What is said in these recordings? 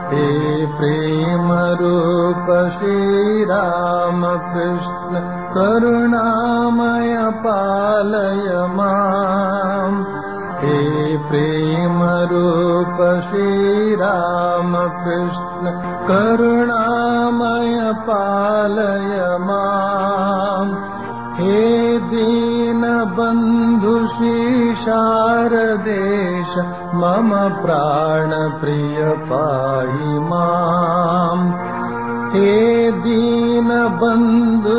हे प्रेम रूप श्रीराम कृष्ण करुणामय पालय माम् हे प्रेम रूप श्रीराम कृष्ण करुणामय पालय माम् हे दीनबन्धु शारदेश मम प्राणप्रिय पाहि माम् हे दीनबन्धु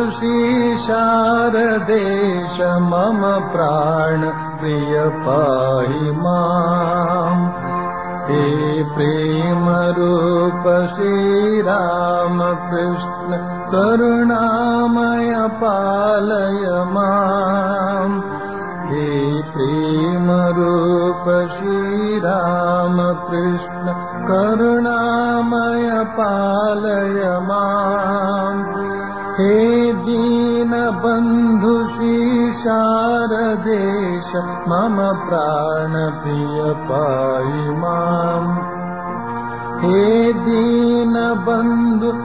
शारदेश मम प्राणप्रिय पाहि माम् हे प्रेमरूप श्रीरामकृष्ण करुणामय पालय माम् हे प्रेमरूप श्रीरामकृष्ण करुणामय पालय माम् हे दीनबन्धु शारदेश मम प्राणप्रिय पाहि माम् हे दीनबन्धु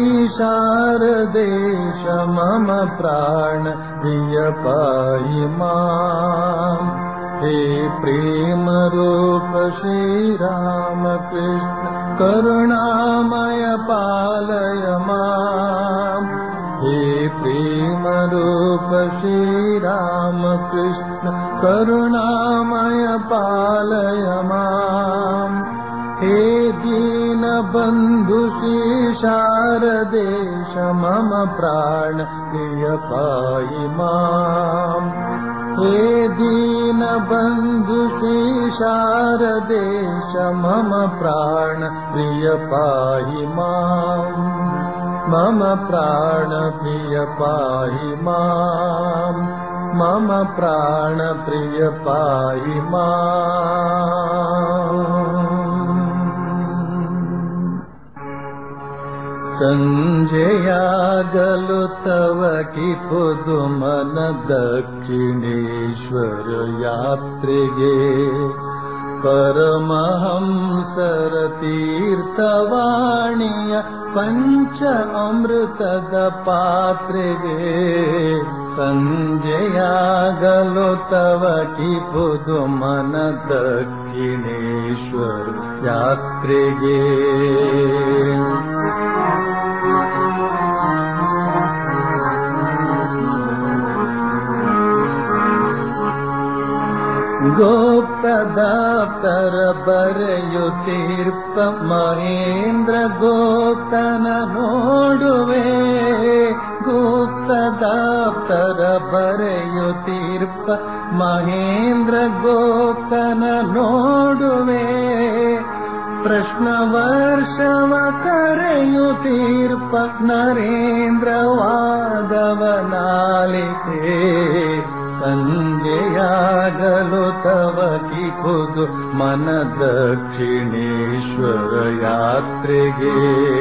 शारदेश मम प्राणप्रिय पाहि माम् हे प्रेमरूप श्रीरामकृष्ण करुणामय पालय माम् हे प्रेमरूप श्रीरामकृष्ण करुणामय पालय माम् हे दीनबन्धु शारदेश मम प्राण प्रिय पाहि माम् हे दीनबन्धु शारदेश मम प्राण प्रिय पाहि माम् मम प्राणप्रिय पाहि माम् मम प्राणप्रिय पाहि माम् सञ्जयागलु तव कि पुदुमन दक्षिणेश्वर यात्रिगे परमहंसर तीर्थवाणीय पञ्च अमृतद पात्रिगे सञ्जयागलो तव कि पुदुमन दक्षिणेश्वर यात्रिगे गोप्तदाप्तर बರೆಯುತ್ತೀರ್ಪ ಮಹೇಂದ್ರ ಗೋಪ್ತನ ನೋಡುವೆ ಗುಪ್ತದಾಪ್ತರ ಬರೆಯುತ್ತೀರ್ಪ ಮಹೇಂದ್ರ ಗೋಪ್ತನ ನೋಡುವೆ ಪ್ರಶ್ನ ವರ್ಷವ ಕರೆಯುತ್ತೀರ್ಪ ನರೇಂದ್ರ ವಾದವನಾಲಿತೆ ಸಂಜೆಯಾಗಲು ತವ ಕಿಪುದು ಮನ ದಕ್ಷಿಣೇಶ್ವರ ಯಾತ್ರೆಗೆ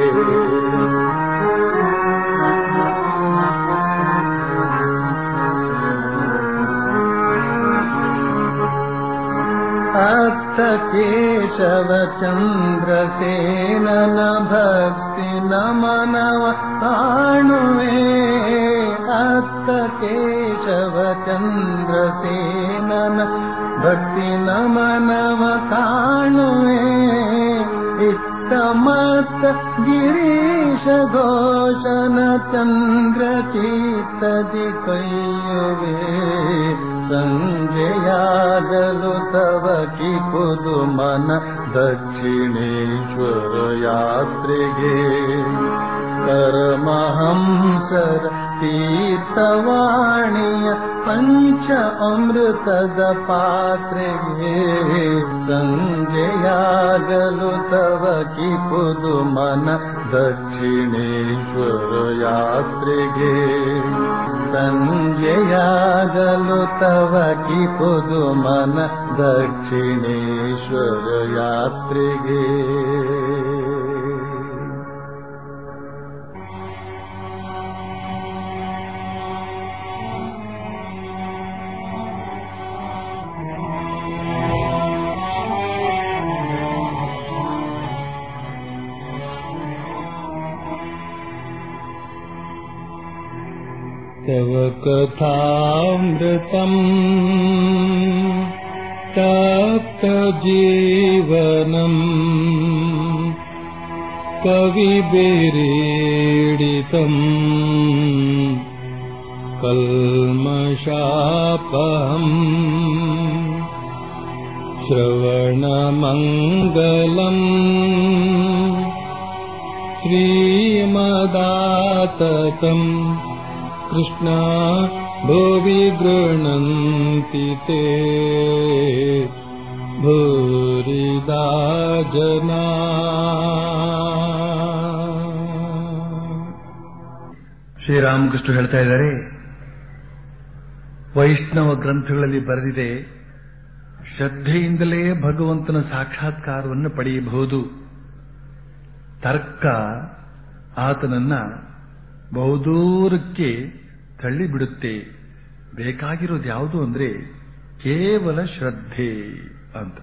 ಅತ್ತ ಕೇಶವ ಚಂದ್ರಸೇನನ ಭಕ್ತಿ ನಮನವ ಕಾಣುವೆ ಅತ್ತ ಕೇಶವ ಚಂದ್ರಸೇನನ ಭಕ್ತಿ ನಮನವ ಕಾಣುವೆ ಇತ್ತ ಮತ್ತ ಗಿರೀಶ ಘೋಷನ ಚಂದ್ರ ಚೀತದಿ ಕೈಯುವೆ ಸಂಜೆಯಾಗಲು ತವ ಕಿಪುದು ಮನ ದಕ್ಷಿಣೇಶ್ವರ ಯಾತ್ರೆಗೆ ಪರಮಹಂಸರ ತೀರ್ಥವಾಣಿಯ ಪಂಚ ಅಮೃತದ ಪಾತ್ರೆಗೆ ಸಂಜೆಯಾಗಲು ತವ ಕಿಪುದು ಮನ ದಕ್ಷಿಣೇಶ್ವರ ಯಾತ್ರೆಗೆ ಸಂಜೆಯಾಗಲು ತವ ಕಿಪುದು ಮನ ದಕ್ಷಿಣೇಶ್ವರ ಯಾತ್ರೆಗೆ तव कथामृतम् तप्तजीवनम् कविभिरीडितम् कल्मषापहम् श्रवणमङ्गलम् श्रीमदाततम् कृष्णा भुवि गृह्णन्ति ते भूरिदा जना ಶ್ರೀರಾಮಕೃಷ್ಣ ಹೇಳ್ತಾ ಇದ್ದಾರೆ ವೈಷ್ಣವ ಗ್ರಂಥಗಳಲ್ಲಿ ಬರೆದಿದೆ ಶ್ರದ್ಧೆಯಿಂದಲೇ ಭಗವಂತನ ಸಾಕ್ಷಾತ್ಕಾರವನ್ನು ಪಡೆಯಬಹುದು ತರ್ಕ ಆತನನ್ನ ಬಹುದೂರಕ್ಕೆ ತಳ್ಳಿಬಿಡುತ್ತೆ ಬೇಕಾಗಿರೋದು ಯಾವುದು ಅಂದ್ರೆ ಕೇವಲ ಶ್ರದ್ಧೆ ಅಂತ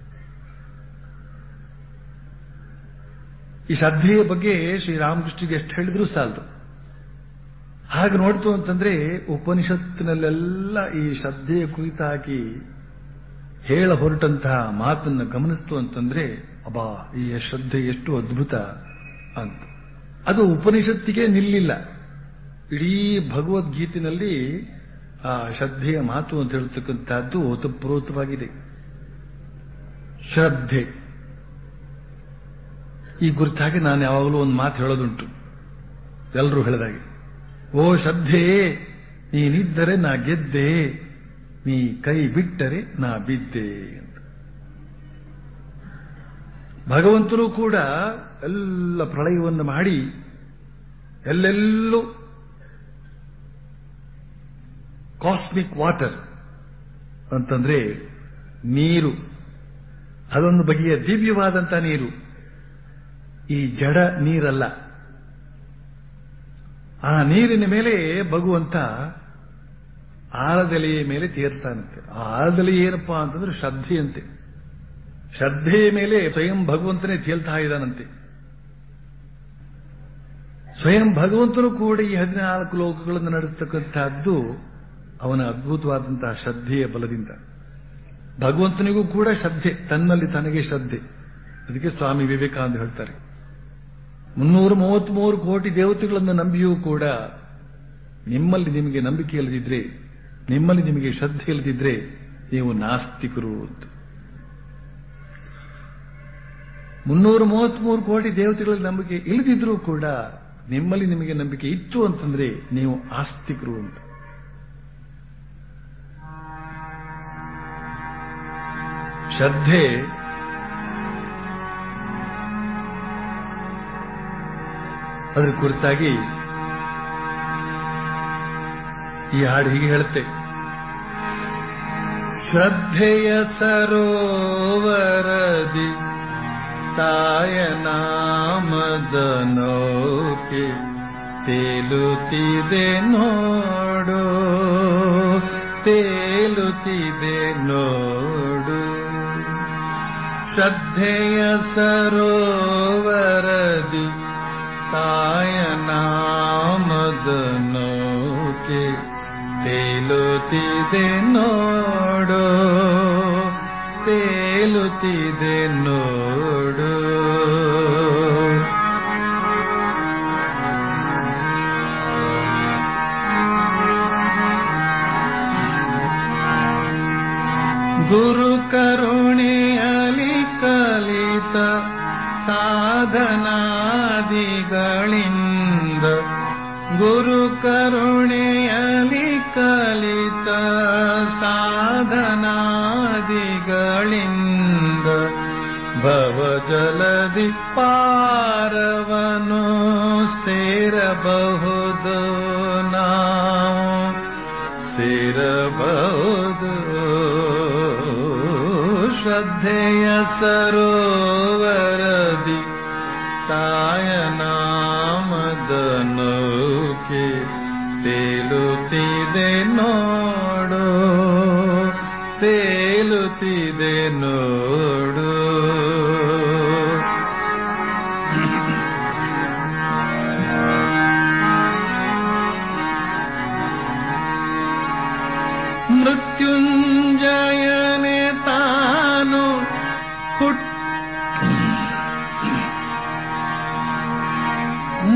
ಈ ಶ್ರದ್ಧೆಯ ಬಗ್ಗೆ ಶ್ರೀರಾಮಕೃಷ್ಣಗೆ ಎಷ್ಟು ಹೇಳಿದ್ರೂ ಸಾಲದು ಹಾಗೆ ನೋಡ್ತು ಅಂತಂದ್ರೆ ಉಪನಿಷತ್ತಿನಲ್ಲೆಲ್ಲ ಈ ಶ್ರದ್ಧೆಯ ಕುರಿತಾಗಿ ಹೇಳ ಹೊರಟಂತಹ ಮಾತನ್ನು ಗಮನಿಸ್ತು ಅಂತಂದ್ರೆ ಅಬಾ ಈ ಶ್ರದ್ಧೆ ಎಷ್ಟು ಅದ್ಭುತ ಅಂತ ಅದು ಉಪನಿಷತ್ತಿಗೆ ನಿಲ್ಲಿಲ್ಲ ಇಡೀ ಭಗವದ್ಗೀತೆಯಲ್ಲಿ ಆ ಶ್ರದ್ಧೆಯ ಮಾತು ಅಂತ ಹೇಳ್ತಕ್ಕಂಥದ್ದು ಓತಪ್ರೋತವಾಗಿದೆ ಶ್ರದ್ಧೆ ಈ ಕುರಿತಾಗಿ ನಾನು ಯಾವಾಗಲೂ ಒಂದು ಮಾತು ಹೇಳೋದುಂಟು ಎಲ್ಲರೂ ಹೇಳಿದಾಗೆ ಓ ಶ್ರದ್ಧೆ ನೀನಿದ್ದರೆ ನಾ ಗೆದ್ದೆ ನೀ ಕೈ ಬಿಟ್ಟರೆ ನಾ ಬಿದ್ದೆ ಅಂತ ಭಗವಂತನು ಕೂಡ ಎಲ್ಲ ಪ್ರಳಯವನ್ನು ಮಾಡಿ ಎಲ್ಲೆಲ್ಲೂ ಕಾಸ್ಮಿಕ್ ವಾಟರ್ ಅಂತಂದ್ರೆ ನೀರು ಅದೊಂದು ಬಗೆಯ ದಿವ್ಯವಾದಂತ ನೀರು ಈ ಜಡ ನೀರಲ್ಲ ಆ ನೀರಿನ ಮೇಲೆ ಭಗವಂತ ಆಳದೆಲೆಯ ಮೇಲೆ ತೀರ್ತಾನಂತೆ ಆ ಆಳದೆಲೆ ಏನಪ್ಪಾ ಅಂತಂದ್ರೆ ಶ್ರದ್ಧೆಯಂತೆ ಶ್ರದ್ಧೆಯ ಮೇಲೆ ಸ್ವಯಂ ಭಗವಂತನೇ ತೇಲ್ತಾ ಇದ್ದಾನಂತೆ ಸ್ವಯಂ ಭಗವಂತನು ಕೂಡ ಈ ಹದಿನಾಲ್ಕು ಲೋಕಗಳನ್ನು ನಡೆಸ್ತಕ್ಕಂಥದ್ದು ಅವನ ಅದ್ಭುತವಾದಂತಹ ಶ್ರದ್ಧೆಯ ಬಲದಿಂದ ಭಗವಂತನಿಗೂ ಕೂಡ ಶ್ರದ್ಧೆ ತನ್ನಲ್ಲಿ ತನಗೆ ಶ್ರದ್ಧೆ ಅದಕ್ಕೆ ಸ್ವಾಮಿ ವಿವೇಕಾನಂದ ಹೇಳ್ತಾರೆ ಮುನ್ನೂರ ಮೂವತ್ಮೂರು ಕೋಟಿ ದೇವತೆಗಳನ್ನು ನಂಬಿಯೂ ಕೂಡ ನಿಮ್ಮಲ್ಲಿ ನಿಮಗೆ ನಂಬಿಕೆ ಇಲ್ಲದಿದ್ರೆ ನಿಮ್ಮಲ್ಲಿ ನಿಮಗೆ ಶ್ರದ್ಧೆ ಇಲ್ಲದಿದ್ರೆ ನೀವು ನಾಸ್ತಿಕರು ಅಂತ ಮುನ್ನೂರ ಮೂವತ್ಮೂರು ಕೋಟಿ ದೇವತೆಗಳಲ್ಲಿ ನಂಬಿಕೆ ಇಲ್ಲದಿದ್ರೂ ಕೂಡ ನಿಮ್ಮಲ್ಲಿ ನಿಮಗೆ ನಂಬಿಕೆ ಇತ್ತು ಅಂತಂದ್ರೆ ನೀವು ಆಸ್ತಿಕರು ಅಂತ ಶ್ರದ್ಧೆ ಅದರ ಕುರಿತಾಗಿ ಈ ಹಾಡು ಹೀಗೆ ಹೇಳುತ್ತೆ ಶ್ರದ್ಧೆಯ ಸರೋವರದಿ ತಾಯ ನಾಮದ ನೌಕೆ ತೇಲುತ್ತಿದೆ ನೋಡು ತೇಲುತ್ತಿದೆ ನೋಡು ಶ್ರದ್ಧೆಯ ಸರೋವರದಿ ತಾಯ ನಾಮದ ನೌಕೆ ತೇಲುತ್ತಿದೆ ನೋಡು ತೇಲುತ್ತಿದೆ ನೋಡು ಗುರು ಕರುಣೆಯಲಿ ಕಲಿತ ಸಾಧನಾದಿಗಳಿಂದ ಗುರು ಕರುಣೆಯಲಿ ಕಲಿತ ಸಾಧನಾದಿಗಳಿಂದ ಭವಜಲದಿ ಪಾರವನು ಸೇರಬಹುದು ನಾವು ಸೇರಬಹುದು ಶ್ರದ್ಧೆಯ ಸರೋವರದಿ ತಾಯ ನಾಮದ ನೌಕೆ ತೇಲುತ್ತಿದೆ ನೋಡು ತೇಲುತ್ತಿದೆ ನೋಡು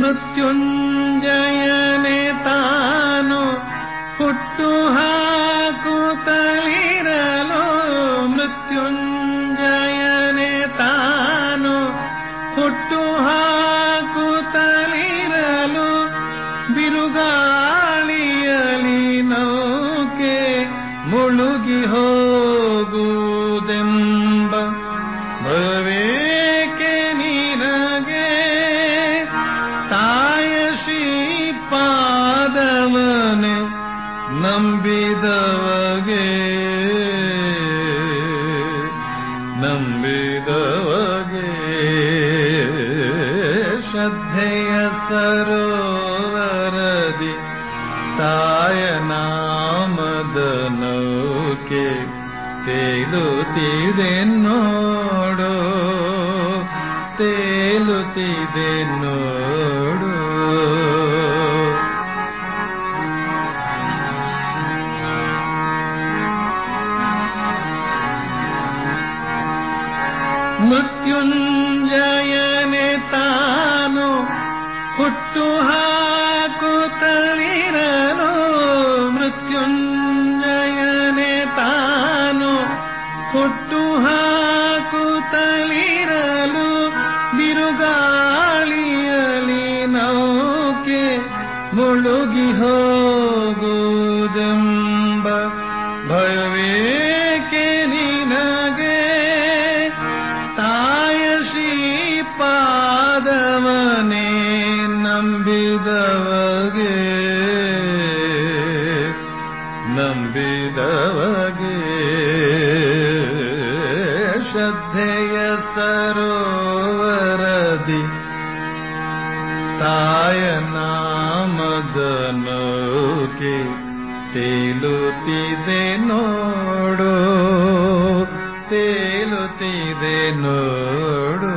ಮೃತ್ಯುಂಜಯನೆ ತಾನು ಹುಟ್ಟು ಹಾಕುತ್ತಲಿರಲು ಮೃತ್ಯುಂಜಯನೆ ತಾನು ಹುಟ್ಟು ಹಾಕುತ್ತಲಿರಲು ಬಿರುಗಾಳಿಯಲಿ ನೌಕೆ ಮುಳುಗಿ ಹೋಗುವುದೆಂಬ ಭವೇಕೆ ನಿನಗೆ ತಾಯ ಶ್ರೀಪಾದವನೆ ನಂಬಿದವಗೆ ನಂಬಿದವಗೆ ಶ್ರದ್ಧೆಯ ಸರೋವರದಿ ತಾಯ ನಾಮದ ನೌಕೆ ತೇಲುತ್ತಿದೆ ನೋಡು ತೇಲುತ್ತಿದೆ ನೋಡು ಮೃತ್ಯುಂಜಯನೆ ತಾನು ಹುಟ್ಟು ಹಾಕುತ್ತಲಿರಲು ಮೃತ್ಯುಂಜಯನೆ ತಾನು ಹುಟ್ಟು ಹಾಕುತ್ತಲಿರಲು ಬಿರುಗಾಳಿಯಲಿ ನೌಕೆ ಮುಳುಗಿ ಹೋಗುವುದೆಂಬ ಭಯವೇಕೆ ನಿನಗೆ ತಾಯ ಶ್ರೀಪಾದವನೇ ನಂಬಿದವಗೆ ನಂಬಿದವಗೆ ಶ್ರದ್ಧೆಯ ಸರೋವರದಿ ತಾಯ ನಾಮದ ನೌಕೆ ತೇಲುತ್ತಿದೆ ನೋಡು ತೇಲುತ್ತಿದೆ ನೋಡು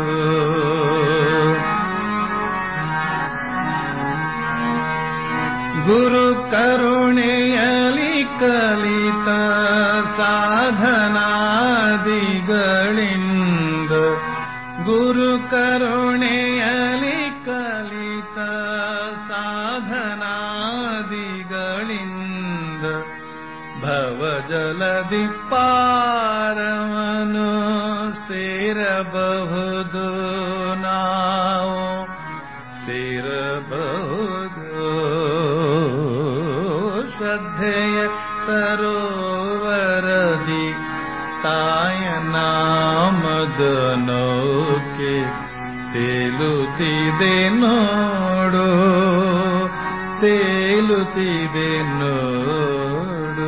ಗುರು ಕರುಣೆಯಲಿ ಕಲಿತ ಸಾಧನಾದಿಗಳಿಂದ ಗುರು ಕರುಣೆಯಲಿ ಕಲಿತ ಸಾಧನಾದಿಗಳಿಂದ ಭವಜಲದಿ ಪಾರವನು ಸೇರಬಹುದು ನಾವು ಸೇರಬಹುದು ಶ್ರದ್ಧೆಯ ಸರೋವರದಿ ತಾಯ ನಾಮದ ನೌಕೆ ತೇಲುತ್ತಿದೆ ನೋಡು ತೇಲುತ್ತಿದೆ ನೋಡು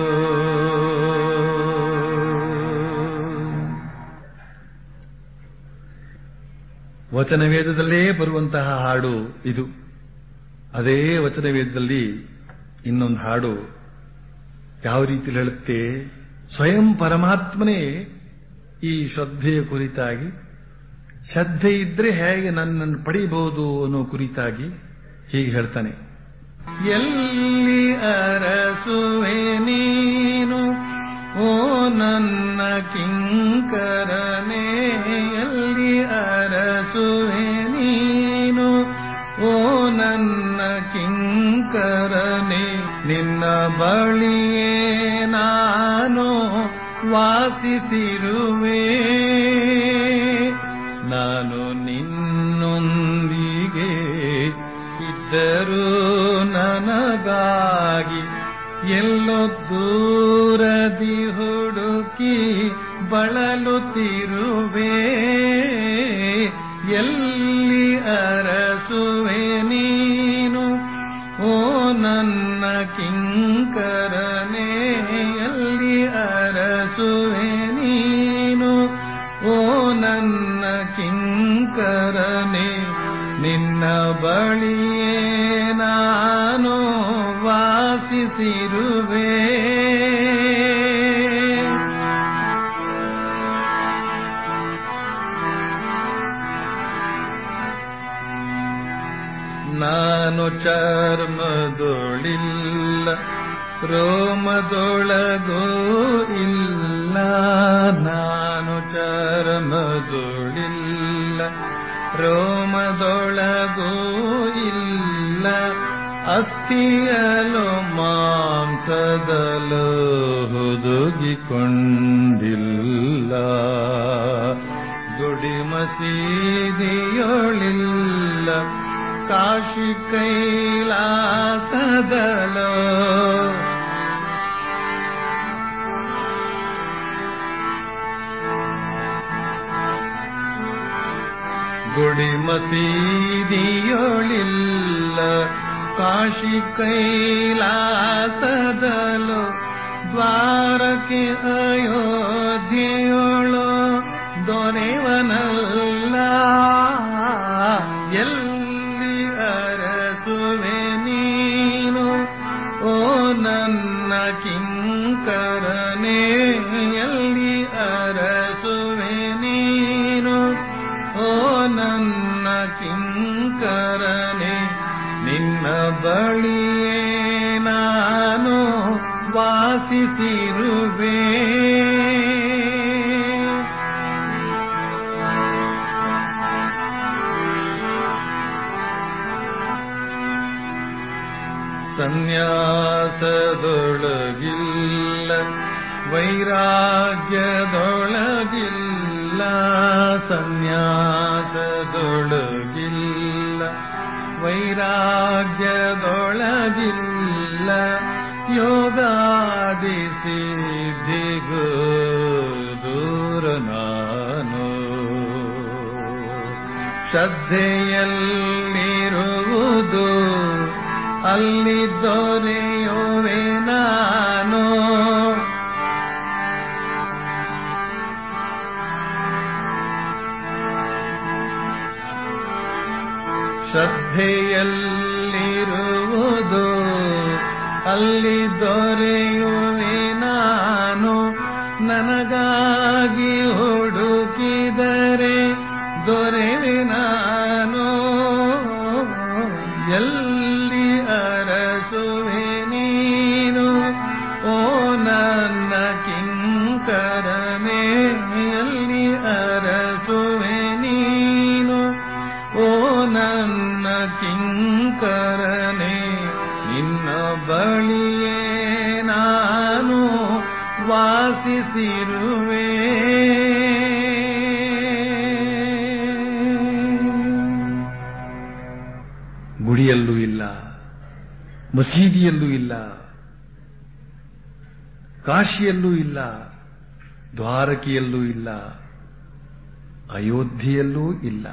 ವಚನವೇದದಲ್ಲೇ ಬರುವಂತಹ ಹಾಡು ಇದು ಅದೇ ವಚನವೇದದಲ್ಲಿ ಇನ್ನೊಂದು ಹಾಡು ಯಾವ ರೀತಿ ಹೇಳುತ್ತೆ ಸ್ವಯಂ ಪರಮಾತ್ಮನೇ ಈ ಶ್ರದ್ಧೆಯ ಕುರಿತಾಗಿ ಶ್ರದ್ಧೆ ಇದ್ರೆ ಹೇಗೆ ನನ್ನನ್ನು ಪಡೆಯಬಹುದು ಅನ್ನೋ ಕುರಿತಾಗಿ ಹೀಗೆ ಹೇಳ್ತಾನೆ ಎಲ್ಲಿ ಅರಸುವೆ ನೀನು ಓ ನನ್ನ ಕಿಂಕರನೇ ಎಲ್ಲಿ ಅರಸುವೆ ನೀನು ಓ ನನ್ನ ಕಿಂಕರನೇ ನಿನ್ನ ಬಳಿಯೇ ನಾನು ವಾಸಿಸಿರುವೆ ನಾನು ನಿನ್ನೊಂದಿಗೆ ಇದ್ದರೂ ನನಗಾಗಿ ಎಲ್ಲೋ ದೂರದಿ ಹುಡುಕಿ ಬಳಲುತ್ತಿರುವೆ ಎಲ್ಲಿ ಅರಸುವೆ ನೀನು ಓ ನನ್ನ ಕಿಂಕರನೇ ಎಲ್ಲಿ ಅರಸುವೆ ನೀನು ಓ ನನ್ನ ಕಿಂಕರನೇ ನಿನ್ನ ಬಳಿಯೇ ನಾನು ವಾಸಿಸಿರುವೆ ನಾನು ಚರ್ಮದೊಳಿಲ್ಲ ರೋಮದೊಳಗೋ ಇಲ್ಲ ನಾನು ಚರ್ಮದೊಳಿಲ್ಲ ರೋಮದೊಳಗೂ ಇಲ್ಲ ಅಸ್ಥಿಯಲು ಮಾಂಸದಲು ಹುದುಗಿಕೊಂಡಿಲ್ಲ ಗುಡಿ ಮಸೀದಿಯೊಳಿಲ್ಲ ಕಾಶಿ ಕೈಲಾಸದಲೋ ಗುಡಿ ಮಸೀದಿಯೊಳಿಲ್ಲ ಕಾಶಿ ಕೈಲಾಸದಲು ದ್ವಾರಕ್ಕೆ ಅಯೋಧ್ಯೆಯೊಳು ದೊರೆವನಲ್ಲ ಎಲ್ಲಿ ಅರಸುವೆ ನೀನು ಓ ನನ್ನ ಕಿಂಕರನೇ ಎಲ್ಲಿ ಅರಸುವೆ ನೀನು ಓ ನನ್ನ ಕಿಂಕರನೆ ನಿನ್ನ ಬಳಿಯೇ ನಾನು ವಾಸಿಸಿರುವೆ ಸನ್ಯಾಸದೊಳಗಿಲ್ಲ ವೈರಾಗ್ಯದೊಳಗಿಲ್ಲ ಸನ್ಯಾಸದೊಳಗಿಲ್ಲ ವೈರಾಗ್ಯದೊಳಗಿಲ್ಲ ಯೋಗಾದಿ ಸಿದ್ಧಿಗೂ ದೂರ ನಾನು ಶ್ರದ್ಧೆಯಲ್ಲಿರುವುದು ಅಲ್ಲಿ ದೊರೆಯುವೆ ನಾನು ಶ್ರದ್ಧೆಯಲ್ಲಿರುವುದು ಅಲ್ಲಿ ದೊರೆಯುವೆ ನಾನು ನನಗಾಗಿ ಹುಡುಕಿದರೆ ದೊರೆವೆ ನಾನು ಎಲ್ಲಿ ಅರಸುವೆ ನೀನು ಓ ನನ್ನ ಕಿಂಕರನೇ ಎಲ್ಲಿ ಅರಸುವೆ ನೀನು ಓ ನನ್ನ ಕಿಂಕರನೇ ನಿನ್ನ ಬಳಿಯೇ ನಾನು ವಾಸಿಸಿರುವೆ ಗುಡಿಯಲ್ಲೂ ಇಲ್ಲ ಮಸೀದಿಯಲ್ಲೂ ಇಲ್ಲ ಕಾಶಿಯಲ್ಲೂ ಇಲ್ಲ ದ್ವಾರಕಿಯಲ್ಲೂ ಇಲ್ಲ ಅಯೋಧ್ಯೆಯಲ್ಲೂ ಇಲ್ಲ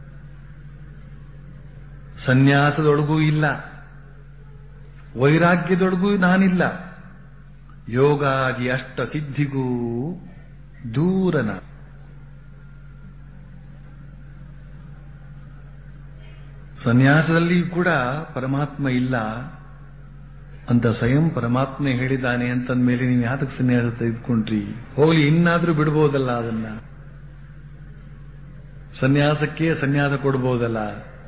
ಸನ್ಯಾಸದೊಳಗೂ ಇಲ್ಲ ವೈರಾಗ್ಯದೊಳಗೂ ನಾನಿಲ್ಲ ಯೋಗಾದಿ ಅಷ್ಟ ಸಿದ್ಧಿಗೂ ದೂರನ ಸನ್ಯಾಸದಲ್ಲಿ ಕೂಡ ಪರಮಾತ್ಮ ಇಲ್ಲ ಅಂತ ಸ್ವಯಂ ಪರಮಾತ್ಮ ಹೇಳಿದ್ದಾನೆ ಅಂತಂದ ಮೇಲೆ ನೀವು ಯಾತಕ್ಕೆ ಸನ್ಯಾಸ ತೆಗೆದುಕೊಂಡ್ರಿ ಹೋಗ್ಲಿ ಇನ್ನಾದ್ರೂ ಬಿಡ್ಬೋದಲ್ಲ ಅದನ್ನ ಸನ್ಯಾಸಕ್ಕೆ ಸನ್ಯಾಸ ಕೊಡ್ಬೋದಲ್ಲ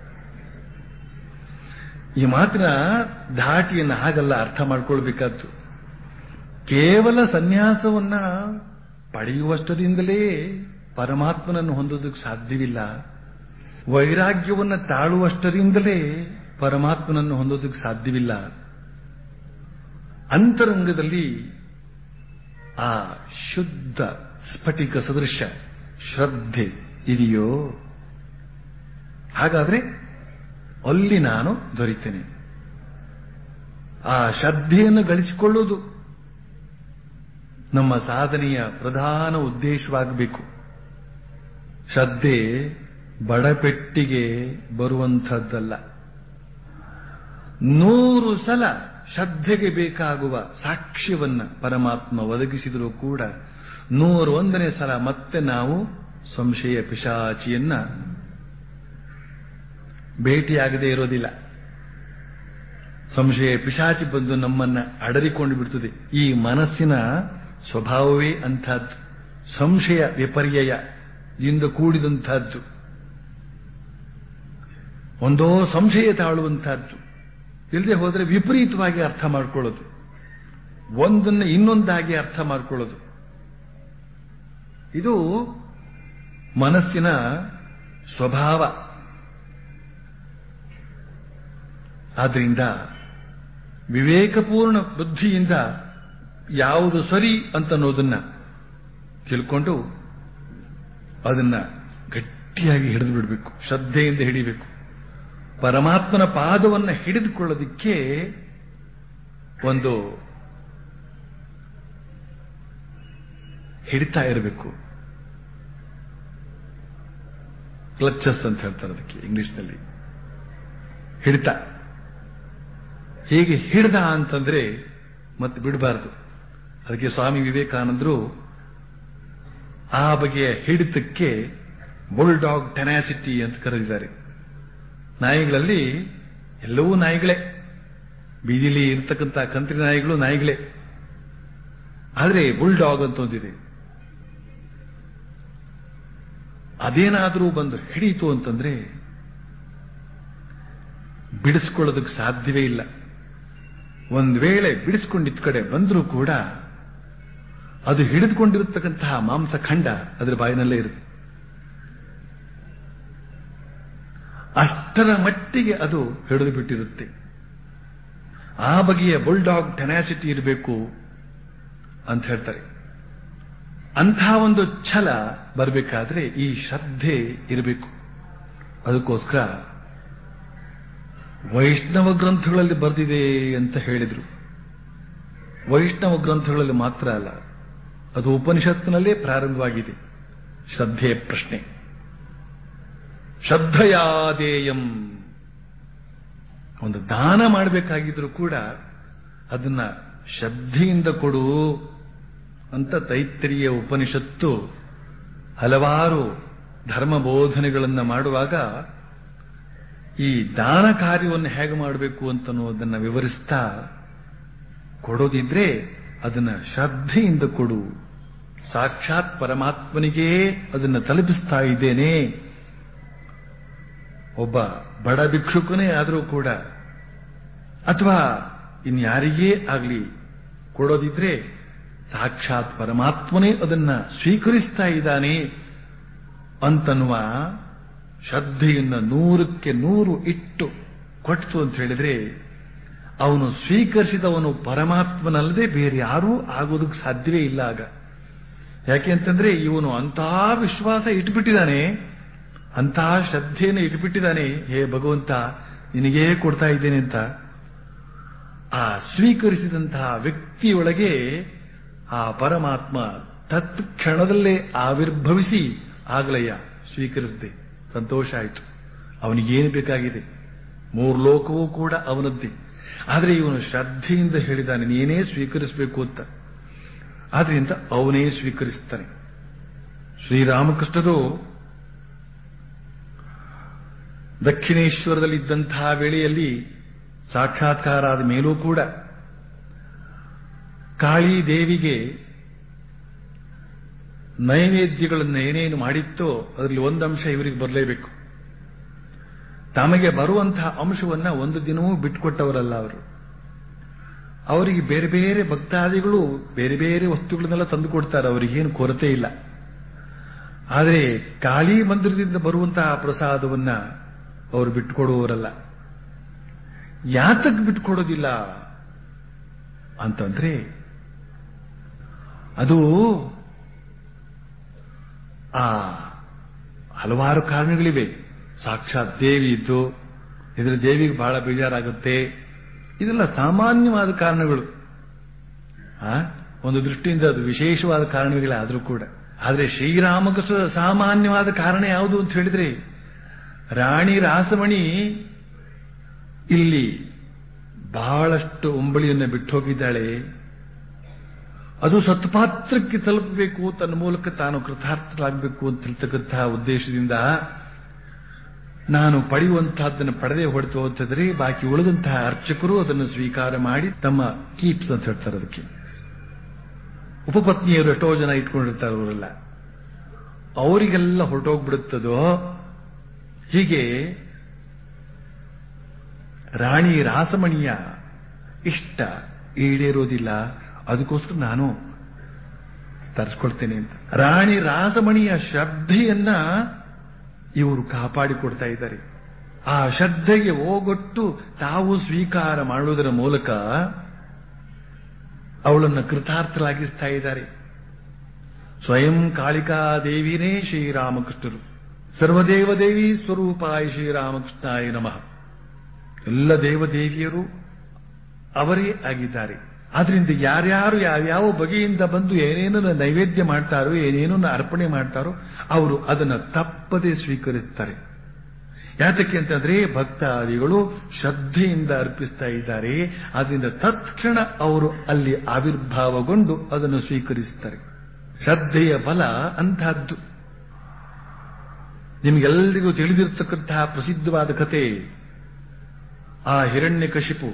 ಈ ಮಾತಿನ ಧಾಟಿಯನ್ನು ಹಾಗಲ್ಲ ಅರ್ಥ ಮಾಡ್ಕೊಳ್ಬೇಕಾದ್ದು ಕೇವಲ ಸನ್ಯಾಸವನ್ನ ಪಡೆಯುವಷ್ಟರಿಂದಲೇ ಪರಮಾತ್ಮನನ್ನು ಹೊಂದೋದಕ್ಕೆ ಸಾಧ್ಯವಿಲ್ಲ ವೈರಾಗ್ಯವನ್ನ ತಾಳುವಷ್ಟರಿಂದಲೇ ಪರಮಾತ್ಮನನ್ನು ಹೊಂದೋದಕ್ಕೆ ಸಾಧ್ಯವಿಲ್ಲ ಅಂತರಂಗದಲ್ಲಿ ಆ ಶುದ್ಧ ಸ್ಫಟಿಕ ಸದೃಶ ಶ್ರದ್ಧೆ ಇದೆಯೋ ಹಾಗಾದ್ರೆ ಅಲ್ಲಿ ನಾನು ದೊರೀತೇನೆ ಆ ಶ್ರದ್ಧೆಯನ್ನು ಗಳಿಸಿಕೊಳ್ಳುವುದು ನಮ್ಮ ಸಾಧನೆಯ ಪ್ರಧಾನ ಉದ್ದೇಶವಾಗಬೇಕು ಶ್ರದ್ಧೆ ಬಡಪೆಟ್ಟಿಗೆ ಬರುವಂಥದ್ದಲ್ಲ ನೂರು ಸಲ ಶ್ರದ್ಧೆಗೆ ಬೇಕಾಗುವ ಸಾಕ್ಷ್ಯವನ್ನ ಪರಮಾತ್ಮ ಒದಗಿಸಿದರೂ ಕೂಡ ನೂರ ಒಂದನೇ ಸಲ ಮತ್ತೆ ನಾವು ಸಂಶಯ ಪಿಶಾಚಿಯನ್ನ ಭೇಟಿಯಾಗದೇ ಇರೋದಿಲ್ಲ ಸಂಶಯ ಪಿಶಾಚಿ ಬಂದು ನಮ್ಮನ್ನ ಅಡರಿಕೊಂಡು ಬಿಡ್ತದೆ ಈ ಮನಸ್ಸಿನ ಸ್ವಭಾವವೇ ಅಂಥದ್ದು ಸಂಶಯ ವಿಪರ್ಯಯ ಇಂದ ಕೂಡಿದಂತಹದ್ದು ಒಂದೋ ಸಂಶಯ ತಾಳುವಂತಹದ್ದು ಇಲ್ಲದೆ ಹೋದರೆ ವಿಪರೀತವಾಗಿ ಅರ್ಥ ಮಾಡ್ಕೊಳ್ಳೋದು ಒಂದನ್ನು ಇನ್ನೊಂದಾಗಿ ಅರ್ಥ ಮಾಡ್ಕೊಳ್ಳೋದು ಇದು ಮನಸ್ಸಿನ ಸ್ವಭಾವ ಆದ್ರಿಂದ ವಿವೇಕಪೂರ್ಣ ಬುದ್ಧಿಯಿಂದ ಯಾವುದು ಸರಿ ಅಂತನ್ನೋದನ್ನ ತಿಳ್ಕೊಂಡು ಅದನ್ನ ಗಟ್ಟಿಯಾಗಿ ಹಿಡಿದು ಬಿಡಬೇಕು ಶ್ರದ್ಧೆಯಿಂದ ಹಿಡಿಬೇಕು ಪರಮಾತ್ಮನ ಪಾದವನ್ನು ಹಿಡಿದುಕೊಳ್ಳೋದಿಕ್ಕೆ ಒಂದು ಹಿಡಿತಾ ಇರಬೇಕು ಕ್ಲಚಸ್ ಅಂತ ಹೇಳ್ತಾರೆ ಅದಕ್ಕೆ ಇಂಗ್ಲಿಷ್ನಲ್ಲಿ ಹಿಡಿತ ಹೇಗೆ ಹಿಡ್ದ ಅಂತಂದ್ರೆ ಮತ್ತೆ ಬಿಡಬಾರದು ಅದಕ್ಕೆ ಸ್ವಾಮಿ ವಿವೇಕಾನಂದರು ಆ ಬಗೆಯ ಹಿಡಿತಕ್ಕೆ ಬುಲ್ಡಾಗ್ ಟೆನಾಸಿಟಿ ಅಂತ ಕರೆದಿದ್ದಾರೆ ನಾಯಿಗಳಲ್ಲಿ ಎಲ್ಲವೂ ನಾಯಿಗಳೇ ಬೀದಿಲಿ ಇರ್ತಕ್ಕಂಥ ಕಂತ್ರಿ ನಾಯಿಗಳು ನಾಯಿಗಳೇ ಆದರೆ ಬುಲ್ಡಾಗ್ ಅಂತ ಒಂದಿದೆ ಅದೇನಾದರೂ ಬಂದು ಹಿಡೀತು ಅಂತಂದ್ರೆ ಬಿಡಿಸ್ಕೊಳ್ಳೋದಕ್ಕೆ ಸಾಧ್ಯವೇ ಇಲ್ಲ ಒಂದ್ ವೇಳೆ ಬಿಡಿಸ್ಕೊಂಡಿದ್ದ ಕಡೆ ಬಂದರೂ ಕೂಡ ಅದು ಹಿಡಿದುಕೊಂಡಿರತಕ್ಕಂತಹ ಮಾಂಸಖಂಡ ಅದರ ಬಾಯಿನಲ್ಲೇ ಇರುತ್ತೆ ಅಷ್ಟರ ಮಟ್ಟಿಗೆ ಅದು ಹಿಡಿದು ಬಿಟ್ಟಿರುತ್ತೆ ಆ ಬಗೆಯ ಬುಲ್ಡಾಗ್ ಟೆನಾಸಿಟಿ ಇರಬೇಕು ಅಂತ ಹೇಳ್ತಾರೆ ಅಂಥ ಒಂದು ಛಲ ಬರಬೇಕಾದ್ರೆ ಈ ಶ್ರದ್ಧೆ ಇರಬೇಕು ಅದಕ್ಕೋಸ್ಕರ ವೈಷ್ಣವ ಗ್ರಂಥಗಳಲ್ಲಿ ಬರೆದಿದೆ ಅಂತ ಹೇಳಿದ್ರು ವೈಷ್ಣವ ಗ್ರಂಥಗಳಲ್ಲಿ ಮಾತ್ರ ಅಲ್ಲ ಅದು ಉಪನಿಷತ್ತಿನಲ್ಲೇ ಪ್ರಾರಂಭವಾಗಿದೆ ಶ್ರದ್ಧೆಯ ಪ್ರಶ್ನೆ ಶ್ರದ್ಧಯಾದೇಯಂ ಒಂದು ದಾನ ಮಾಡಬೇಕಾಗಿದ್ರು ಕೂಡ ಅದನ್ನ ಶ್ರದ್ಧೆಯಿಂದ ಕೊಡು ಅಂತ ತೈತ್ತರಿಯ ಉಪನಿಷತ್ತು ಹಲವಾರು ಧರ್ಮ ಬೋಧನೆಗಳನ್ನು ಮಾಡುವಾಗ ಈ ದಾನ ಕಾರ್ಯವನ್ನು ಹೇಗೆ ಮಾಡಬೇಕು ಅಂತನ್ನೋದನ್ನ ವಿವರಿಸ್ತಾ ಕೊಡೋದಿದ್ರೆ ಅದನ್ನ ಶ್ರದ್ಧೆಯಿಂದ ಕೊಡು ಸಾಕ್ಷಾತ್ ಪರಮಾತ್ಮನಿಗೇ ಅದನ್ನು ತಲುಪಿಸ್ತಾ ಇದ್ದೇನೆ ಒಬ್ಬ ಬಡ ಭಿಕ್ಷುಕನೇ ಆದರೂ ಕೂಡ ಅಥವಾ ಇನ್ಯಾರಿಗೇ ಆಗಲಿ ಕೊಡೋದಿದ್ರೆ ಸಾಕ್ಷಾತ್ ಪರಮಾತ್ಮನೇ ಅದನ್ನ ಸ್ವೀಕರಿಸ್ತಾ ಇದ್ದಾನೆ ಅಂತನ್ನುವ ಶ್ರದ್ಧೆಯನ್ನ ನೂರಕ್ಕೆ ನೂರು ಇಟ್ಟು ಕೊಟ್ಟು ಅಂತ ಹೇಳಿದ್ರೆ ಅವನು ಸ್ವೀಕರಿಸಿದವನು ಪರಮಾತ್ಮನಲ್ಲದೆ ಬೇರೆ ಯಾರೂ ಆಗೋದಕ್ಕೆ ಸಾಧ್ಯವೇ ಇಲ್ಲ ಆಗ ಯಾಕೆ ಅಂತಂದ್ರೆ ಇವನು ಅಂತಹ ವಿಶ್ವಾಸ ಇಟ್ಬಿಟ್ಟಿದ್ದಾನೆ ಅಂತಹ ಶ್ರದ್ಧೆಯನ್ನು ಇಟ್ಬಿಟ್ಟಿದ್ದಾನೆ ಹೇ ಭಗವಂತ ನಿನಗೇ ಕೊಡ್ತಾ ಇದ್ದೇನೆ ಅಂತ ಆ ಸ್ವೀಕರಿಸಿದಂತಹ ವ್ಯಕ್ತಿಯೊಳಗೆ ಆ ಪರಮಾತ್ಮ ತತ್ ಕ್ಷಣದಲ್ಲೇ ಆವಿರ್ಭವಿಸಿ ಆಗಲಯ್ಯ ಸ್ವೀಕರಿಸಿದೆ ಸಂತೋಷ ಆಯಿತು ಅವನಿಗೇನು ಬೇಕಾಗಿದೆ ಮೂರು ಲೋಕವೂ ಕೂಡ ಅವನದ್ದೇ ಆದರೆ ಇವನು ಶ್ರದ್ಧೆಯಿಂದ ಹೇಳಿದಾನೆ ನೀನೇ ಸ್ವೀಕರಿಸಬೇಕು ಅಂತ ಆದ್ರಿಂದ ಅವನೇ ಸ್ವೀಕರಿಸ್ತಾನೆ ಶ್ರೀರಾಮಕೃಷ್ಣರು ದಕ್ಷಿಣೇಶ್ವರದಲ್ಲಿದ್ದಂತಹ ವೇಳೆಯಲ್ಲಿ ಸಾಕ್ಷಾತ್ಕಾರ ಆದ ಮೇಲೂ ಕೂಡ ಕಾಳಿ ದೇವಿಗೆ ನೈವೇದ್ಯಗಳನ್ನು ಏನೇನು ಮಾಡಿತ್ತೋ ಅದರಲ್ಲಿ ಒಂದು ಅಂಶ ಇವರಿಗೆ ಬರಲೇಬೇಕು ತಮಗೆ ಬರುವಂತಹ ಅಂಶವನ್ನ ಒಂದು ದಿನವೂ ಬಿಟ್ಟುಕೊಟ್ಟವರಲ್ಲ ಅವರು ಅವರಿಗೆ ಬೇರೆ ಬೇರೆ ಭಕ್ತಾದಿಗಳು ಬೇರೆ ಬೇರೆ ವಸ್ತುಗಳನ್ನೆಲ್ಲ ತಂದು ಕೊಡ್ತಾರೆ ಅವರಿಗೇನು ಕೊರತೆ ಇಲ್ಲ ಆದರೆ ಕಾಳಿ ಮಂದಿರದಿಂದ ಬರುವಂತಹ ಪ್ರಸಾದವನ್ನ ಅವರು ಬಿಟ್ಟುಕೊಡುವವರಲ್ಲ ಯಾತಕ್ಕೆ ಬಿಟ್ಟುಕೊಡೋದಿಲ್ಲ ಅಂತಂದ್ರೆ ಅದು ಆ ಹಲವಾರು ಕಾರಣಗಳಿವೆ ಸಾಕ್ಷಾತ್ ದೇವಿ ಇದ್ದು ಇದರ ದೇವಿಗೆ ಬಹಳ ಬೇಜಾರಾಗುತ್ತೆ ಇದೆಲ್ಲ ಸಾಮಾನ್ಯವಾದ ಕಾರಣಗಳು ಆ ಒಂದು ದೃಷ್ಟಿಯಿಂದ ಅದು ವಿಶೇಷವಾದ ಕಾರಣಗಳಾದರೂ ಕೂಡ ಆದರೆ ಶ್ರೀರಾಮಕೃಷ್ಣ ಸಾಮಾನ್ಯವಾದ ಕಾರಣ ಯಾವುದು ಅಂತ ಹೇಳಿದ್ರೆ ರಾಣಿ ರಾಸಮಣಿ ಇಲ್ಲಿ ಬಹಳಷ್ಟು ಒಂಬಳಿಯನ್ನು ಬಿಟ್ಟು ಹೋಗಿದ್ದಾಳೆ ಅದು ಸತ್ಪಾತ್ರಕ್ಕೆ ತಲುಪಬೇಕು ತನ್ನ ಮೂಲಕ ತಾನು ಕೃತಾರ್ಥರಾಗಬೇಕು ಅಂತ ಹೇಳ್ತಕ್ಕಂತಹ ಉದ್ದೇಶದಿಂದ ನಾನು ಪಡೆಯುವಂತಹದ್ದನ್ನು ಪಡೆದೇ ಹೊಡೆತು ಅಂತಂದ್ರೆ ಬಾಕಿ ಉಳಿದಂತಹ ಅರ್ಚಕರು ಅದನ್ನು ಸ್ವೀಕಾರ ಮಾಡಿ ತಮ್ಮ ಕೀಪ್ಸ್ ಅಂತ ಹೇಳ್ತಾರೆ ಅದಕ್ಕೆ ಉಪಪತ್ನಿಯರು ಎಷ್ಟೋ ಜನ ಇಟ್ಕೊಂಡಿರ್ತಾರೆ ಅವರೆಲ್ಲ ಅವರಿಗೆಲ್ಲ ಹೊರಟೋಗ್ಬಿಡುತ್ತದೋ ಹೀಗೆ ರಾಣಿ ರಾಸಮಣಿಯ ಇಷ್ಟ ಈಡೇರೋದಿಲ್ಲ ಅದಕ್ಕೋಸ್ಕರ ನಾನು ತರಿಸ್ಕೊಳ್ತೇನೆ ಅಂತ ರಾಣಿ ರಾಸಮಣಿಯ ಶ್ರದ್ಧೆಯನ್ನ ಇವರು ಕಾಪಾಡಿಕೊಡ್ತಾ ಇದ್ದಾರೆ ಆ ಶ್ರದ್ಧೆಗೆ ಓಗೊಟ್ಟು ತಾವು ಸ್ವೀಕಾರ ಮಾಡುವುದರ ಮೂಲಕ ಅವಳನ್ನು ಕೃತಾರ್ಥರಾಗಿಸ್ತಾ ಇದ್ದಾರೆ ಸ್ವಯಂ ಕಾಳಿಕಾ ದೇವಿನೇ ಶ್ರೀರಾಮಕೃಷ್ಣರು ಸರ್ವದೇವ ದೇವಿ ಸ್ವರೂಪಾಯ ಶ್ರೀರಾಮಕೃಷ್ಣಾಯ ನಮಃ ಎಲ್ಲ ದೇವದೇವಿಯರು ಅವರೇ ಆಗಿದ್ದಾರೆ ಆದ್ರಿಂದ ಯಾರ್ಯಾರು ಯಾವ್ಯಾವ ಬಗೆಯಿಂದ ಬಂದು ಏನೇನು ನೈವೇದ್ಯ ಮಾಡ್ತಾರೋ ಏನೇನು ಅರ್ಪಣೆ ಮಾಡ್ತಾರೋ ಅವರು ಅದನ್ನು ತಪ್ಪದೆ ಸ್ವೀಕರಿಸ್ತಾರೆ ಯಾತಕ್ಕೆ ಅಂತಂದ್ರೆ ಭಕ್ತಾದಿಗಳು ಶ್ರದ್ಧೆಯಿಂದ ಅರ್ಪಿಸ್ತಾ ಇದ್ದಾರೆ ಆದ್ರಿಂದ ತತ್ಕ್ಷಣ ಅವರು ಅಲ್ಲಿ ಆವಿರ್ಭಾವಗೊಂಡು ಅದನ್ನು ಸ್ವೀಕರಿಸುತ್ತಾರೆ ಶ್ರದ್ಧೆಯ ಬಲ ಅಂತಹದ್ದು ನಿಮಗೆಲ್ಲರಿಗೂ ತಿಳಿದಿರತಕ್ಕಂತಹ ಪ್ರಸಿದ್ಧವಾದ ಕತೆ ಆ ಹಿರಣ್ಯಕಶಿಪು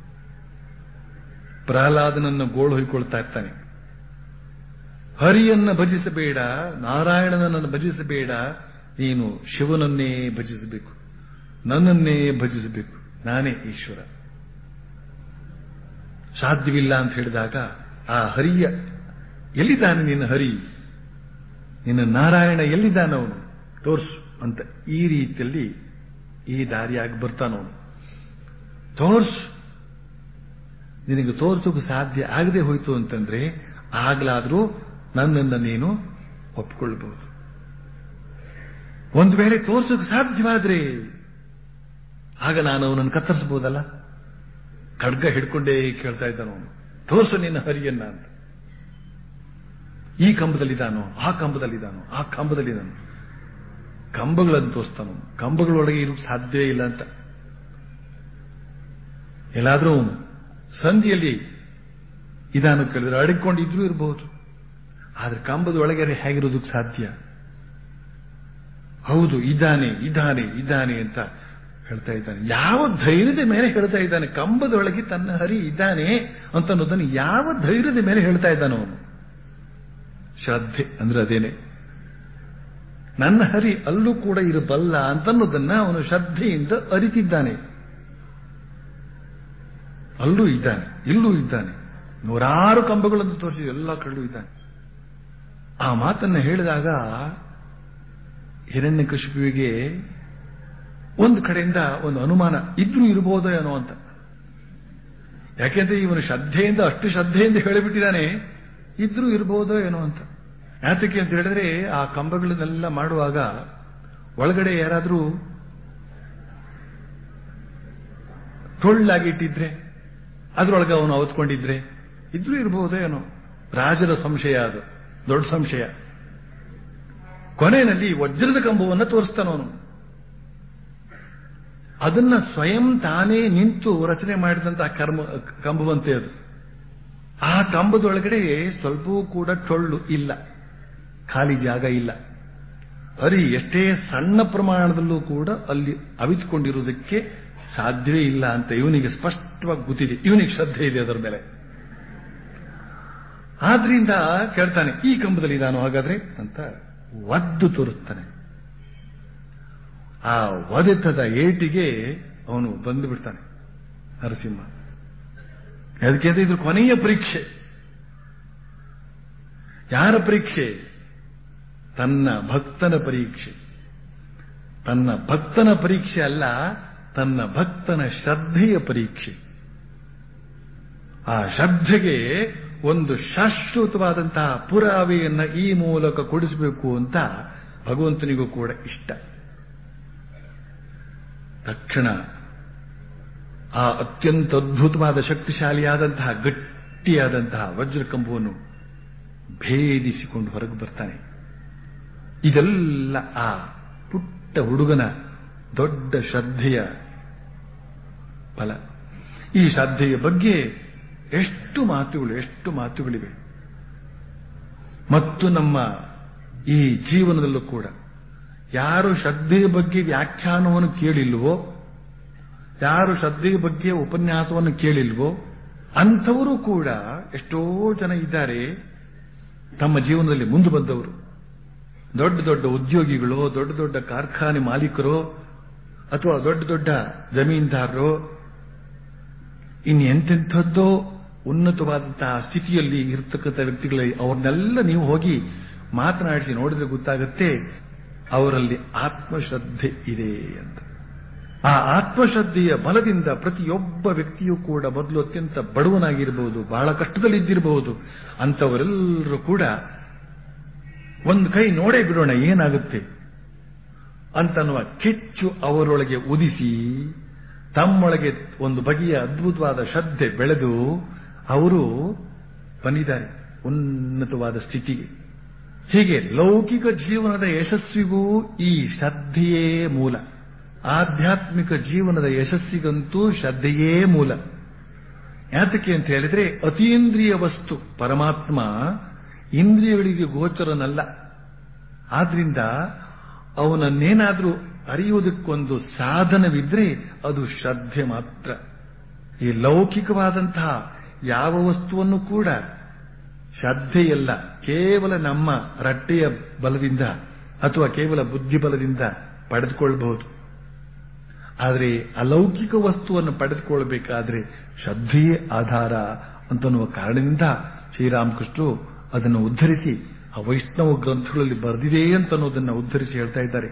ಪ್ರಹ್ಲಾದನನ್ನು ಗೋಳು ಹೊಯ್ಕೊಳ್ತಾ ಇರ್ತಾನೆ ಹರಿಯನ್ನ ಭಜಿಸಬೇಡ ನಾರಾಯಣನನ್ನು ಭಜಿಸಬೇಡ ನೀನು ಶಿವನನ್ನೇ ಭಜಿಸಬೇಕು ನನ್ನನ್ನೇ ಭಜಿಸಬೇಕು ನಾನೇ ಈಶ್ವರ ಸಾಧ್ಯವಿಲ್ಲ ಅಂತ ಹೇಳಿದಾಗ ಆ ಹರಿಯ ಎಲ್ಲಿದ್ದಾನೆ ನಿನ್ನ ಹರಿ ನಿನ್ನ ನಾರಾಯಣ ಎಲ್ಲಿದ್ದಾನವನು ತೋರ್ಸು ಅಂತ ಈ ರೀತಿಯಲ್ಲಿ ಈ ದಾರಿಯಾಗಿ ಬರ್ತಾನವನು ತೋರ್ಸು ನಿನಗೆ ತೋರಿಸೋಕೆ ಸಾಧ್ಯ ಆಗದೆ ಹೋಯ್ತು ಅಂತಂದ್ರೆ ಆಗ್ಲಾದ್ರೂ ನನ್ನನ್ನು ನೀನು ಒಪ್ಕೊಳ್ಬಹುದು ಒಂದು ವೇಳೆ ತೋರ್ಸೋಕೆ ಸಾಧ್ಯವಾದ್ರೆ ಆಗ ನಾನು ಅವನನ್ನು ಕತ್ತರಿಸಬಹುದಲ್ಲ ಖಡ್ಗ ಹಿಡ್ಕೊಂಡೇ ಕೇಳ್ತಾ ಇದ್ದಾನ ಅವನು ತೋರ್ಸು ನಿನ್ನ ಹರಿಯನ್ನ ಅಂತ ಈ ಕಂಬದಲ್ಲಿದ್ದಾನೋ ಆ ಕಂಬದಲ್ಲಿದ್ದಾನೋ ಆ ಕಂಬದಲ್ಲಿದ್ದಾನೋ ಕಂಬಗಳನ್ನು ತೋರಿಸ್ತಾನು ಕಂಬಗಳೊಳಗೆ ಇರೋಕೆ ಸಾಧ್ಯವೇ ಇಲ್ಲ ಅಂತ ಎಲ್ಲಾದ್ರೂ ಸಂಧಿಯಲ್ಲಿ ಇದಾನು ಕೇಳಿದ್ರೆ ಅಡಗಿಕೊಂಡಿದ್ರೂ ಇರಬಹುದು ಆದ್ರೆ ಕಂಬದ ಒಳಗೆ ಹೇಗಿರೋದಕ್ಕೆ ಸಾಧ್ಯ ಹೌದು ಇದ್ದಾನೆ ಇದ್ದಾನೆ ಇದ್ದಾನೆ ಅಂತ ಹೇಳ್ತಾ ಇದ್ದಾನೆ ಯಾವ ಧೈರ್ಯದ ಮೇಲೆ ಹೇಳ್ತಾ ಇದ್ದಾನೆ ಕಂಬದೊಳಗೆ ತನ್ನ ಹರಿ ಇದ್ದಾನೆ ಅಂತ ಅನ್ನೋದನ್ನು ಯಾವ ಧೈರ್ಯದ ಮೇಲೆ ಹೇಳ್ತಾ ಇದ್ದಾನೆ ಅವನು ಶ್ರದ್ಧೆ ಅಂದ್ರೆ ಅದೇನೆ ನನ್ನ ಹರಿ ಅಲ್ಲೂ ಕೂಡ ಇರಬಲ್ಲ ಅಂತನ್ನೋದನ್ನ ಅವನು ಶ್ರದ್ಧೆಯಿಂದ ಅರಿತಿದ್ದಾನೆ ಅಲ್ಲೂ ಇದ್ದಾನೆ ಇಲ್ಲೂ ಇದ್ದಾನೆ ನೂರಾರು ಕಂಬಗಳನ್ನು ತೋರಿಸಿ ಎಲ್ಲ ಕಳ್ಳು ಇದ್ದಾನೆ ಆ ಮಾತನ್ನ ಹೇಳಿದಾಗ ಹಿರಣ್ಯ ಕಶಿಪುವಿಗೆ ಒಂದು ಕಡೆಯಿಂದ ಒಂದು ಅನುಮಾನ ಇದ್ರೂ ಇರಬಹುದೋ ಏನೋ ಅಂತ ಯಾಕೆಂದ್ರೆ ಇವನು ಶ್ರದ್ಧೆಯಿಂದ ಅಷ್ಟು ಶ್ರದ್ಧೆಯಿಂದ ಹೇಳಿಬಿಟ್ಟಿದ್ದಾನೆ ಇದ್ರೂ ಇರಬಹುದೋ ಏನೋ ಅಂತ ಯಾತಕ್ಕೆ ಅಂತ ಹೇಳಿದ್ರೆ ಆ ಕಂಬಗಳನ್ನೆಲ್ಲ ಮಾಡುವಾಗ ಒಳಗಡೆ ಯಾರಾದ್ರೂ ಟೊಳ್ಳಾಗಿಟ್ಟಿದ್ರೆ ಅದ್ರೊಳಗೆ ಅವನು ಅವತ್ಕೊಂಡಿದ್ರೆ ಇದ್ರೂ ಇರಬಹುದೋ ಏನೋ ರಾಜರ ಸಂಶಯ ಅದು ದೊಡ್ಡ ಸಂಶಯ ಕೊನೆಯಲ್ಲಿ ವಜ್ರದ ಕಂಬವನ್ನು ತೋರಿಸ್ತಾನವನು ಅದನ್ನ ಸ್ವಯಂ ತಾನೇ ನಿಂತು ರಚನೆ ಮಾಡಿದಂತಹ ಕರ್ಮ ಕಂಬವಂತೆ ಅದು ಆ ಕಂಬದೊಳಗಡೆ ಸ್ವಲ್ಪವೂ ಕೂಡ ಟೊಳ್ಳು ಇಲ್ಲ ಖಾಲಿ ಜಾಗ ಇಲ್ಲ ಹರಿ ಎಷ್ಟೇ ಸಣ್ಣ ಪ್ರಮಾಣದಲ್ಲೂ ಕೂಡ ಅಲ್ಲಿ ಅವಿತುಕೊಂಡಿರುವುದಕ್ಕೆ ಸಾಧ್ಯವೇ ಇಲ್ಲ ಅಂತ ಇವನಿಗೆ ಸ್ಪಷ್ಟವಾಗಿ ಗೊತ್ತಿದೆ ಇವನಿಗೆ ಶ್ರದ್ಧೆ ಇದೆ ಅದರ ಮೇಲೆ ಆದ್ರಿಂದ ಕೇಳ್ತಾನೆ ಈ ಕಂಬದಲ್ಲಿ ನಾನು ಹಾಗಾದ್ರೆ ಅಂತ ಒದ್ದು ತೋರಿಸ್ತಾನೆ ಆ ಒದೆತದ ಏಟಿಗೆ ಅವನು ಬಂದು ಬಿಡ್ತಾನೆ ನರಸಿಂಹ ಅದಕ್ಕೆ ಇದು ಕೊನೆಯ ಪರೀಕ್ಷೆ ಯಾರ ಪರೀಕ್ಷೆ ತನ್ನ ಭಕ್ತನ ಪರೀಕ್ಷೆ ತನ್ನ ಭಕ್ತನ ಪರೀಕ್ಷೆ ಅಲ್ಲ ತನ್ನ ಭಕ್ತನ ಶ್ರದ್ಧೆಯ ಪರೀಕ್ಷೆ ಆ ಶ್ರದ್ಧೆಗೆ ಒಂದು ಶಾಶ್ವತವಾದಂತಹ ಪುರಾವೆಯನ್ನ ಈ ಮೂಲಕ ಕೊಡಿಸಬೇಕು ಅಂತ ಭಗವಂತನಿಗೂ ಕೂಡ ಇಷ್ಟ ತಕ್ಷಣ ಆ ಅತ್ಯಂತ ಅದ್ಭುತವಾದ ಶಕ್ತಿಶಾಲಿಯಾದಂತಹ ಗಟ್ಟಿಯಾದಂತಹ ವಜ್ರಕಂಬವನ್ನು ಭೇದಿಸಿಕೊಂಡು ಹೊರಗೆ ಬರ್ತಾನೆ ಇದೆಲ್ಲ ಆ ಪುಟ್ಟ ಹುಡುಗನ ದೊಡ್ಡ ಶ್ರದ್ಧೆಯ ಫಲ ಈ ಶ್ರದ್ಧೆಯ ಬಗ್ಗೆ ಎಷ್ಟು ಮಾತುಗಳು ಎಷ್ಟು ಮಾತುಗಳಿವೆ ಮತ್ತು ನಮ್ಮ ಈ ಜೀವನದಲ್ಲೂ ಕೂಡ ಯಾರು ಶ್ರದ್ಧೆಯ ಬಗ್ಗೆ ವ್ಯಾಖ್ಯಾನವನ್ನು ಕೇಳಿಲ್ವೋ ಯಾರು ಶ್ರದ್ಧೆಯ ಬಗ್ಗೆ ಉಪನ್ಯಾಸವನ್ನು ಕೇಳಿಲ್ವೋ ಅಂಥವರು ಕೂಡ ಎಷ್ಟೋ ಜನ ಇದ್ದಾರೆ ತಮ್ಮ ಜೀವನದಲ್ಲಿ ಮುಂದೆ ಬಂದವರು ದೊಡ್ಡ ದೊಡ್ಡ ಉದ್ಯೋಗಿಗಳು ದೊಡ್ಡ ದೊಡ್ಡ ಕಾರ್ಖಾನೆ ಮಾಲೀಕರು ಅಥವಾ ದೊಡ್ಡ ದೊಡ್ಡ ಜಮೀನ್ದಾರರು ಇನ್ನು ಎಂತೆಂಥದ್ದೋ ಉನ್ನತವಾದಂತಹ ಸ್ಥಿತಿಯಲ್ಲಿ ಇರತಕ್ಕಂಥ ವ್ಯಕ್ತಿಗಳ ಅವ್ರನ್ನೆಲ್ಲ ನೀವು ಹೋಗಿ ಮಾತನಾಡಿಸಿ ನೋಡಿದ್ರೆ ಗೊತ್ತಾಗುತ್ತೆ ಅವರಲ್ಲಿ ಆತ್ಮಶ್ರದ್ಧೆ ಇದೆ ಅಂತ ಆ ಆತ್ಮಶ್ರದ್ಧೆಯ ಬಲದಿಂದ ಪ್ರತಿಯೊಬ್ಬ ವ್ಯಕ್ತಿಯೂ ಕೂಡ ಮೊದಲು ಅತ್ಯಂತ ಬಡವನಾಗಿರಬಹುದು ಬಹಳ ಕಷ್ಟದಲ್ಲಿದ್ದಿರಬಹುದು ಅಂತವರೆಲ್ಲರೂ ಕೂಡ ಒಂದು ಕೈ ನೋಡೇ ಬಿಡೋಣ ಏನಾಗುತ್ತೆ ಅಂತನ್ನುವ ಕಿಚ್ಚು ಅವರೊಳಗೆ ಉದಿಸಿ ತಮ್ಮೊಳಗೆ ಒಂದು ಬಗೆಯ ಅದ್ಭುತವಾದ ಶ್ರದ್ಧೆ ಬೆಳೆದು ಅವರು ಬಂದಿದ್ದಾರೆ ಉನ್ನತವಾದ ಸ್ಥಿತಿಗೆ ಹೀಗೆ ಲೌಕಿಕ ಜೀವನದ ಯಶಸ್ವಿಗೂ ಈ ಶ್ರದ್ಧೆಯೇ ಮೂಲ ಆಧ್ಯಾತ್ಮಿಕ ಜೀವನದ ಯಶಸ್ಸಿಗಂತೂ ಶ್ರದ್ಧೆಯೇ ಮೂಲ ಯಾತಕ್ಕೆ ಅಂತ ಹೇಳಿದ್ರೆ ಅತೀಂದ್ರಿಯ ವಸ್ತು ಪರಮಾತ್ಮ ಇಂದ್ರಿಯಗಳಿಗೆ ಗೋಚರನಲ್ಲ ಆದ್ರಿಂದ ಅವನನ್ನೇನಾದ್ರೂ ಅರಿಯುವುದಕ್ಕೊಂದು ಸಾಧನವಿದ್ರೆ ಅದು ಶ್ರದ್ಧೆ ಮಾತ್ರ ಈ ಲೌಕಿಕವಾದಂತಹ ಯಾವ ವಸ್ತುವನ್ನು ಕೂಡ ಶ್ರದ್ಧೆಯಲ್ಲ ಕೇವಲ ನಮ್ಮ ರಟ್ಟೆಯ ಬಲದಿಂದ ಅಥವಾ ಕೇವಲ ಬುದ್ಧಿ ಬಲದಿಂದ ಪಡೆದುಕೊಳ್ಳಬಹುದು ಆದರೆ ಅಲೌಕಿಕ ವಸ್ತುವನ್ನು ಪಡೆದುಕೊಳ್ಳಬೇಕಾದ್ರೆ ಶ್ರದ್ಧೆಯೇ ಆಧಾರ ಅಂತನ್ನುವ ಕಾರಣದಿಂದ ಶ್ರೀರಾಮಕೃಷ್ಣರು ಅದನ್ನು ಉದ್ಧರಿಸಿ ಆ ವೈಷ್ಣವ ಗ್ರಂಥಗಳಲ್ಲಿ ಬರೆದಿದೆ ಅಂತ ಅನ್ನೋದನ್ನು ಉದ್ಧರಿಸಿ ಹೇಳ್ತಾ ಇದ್ದಾರೆ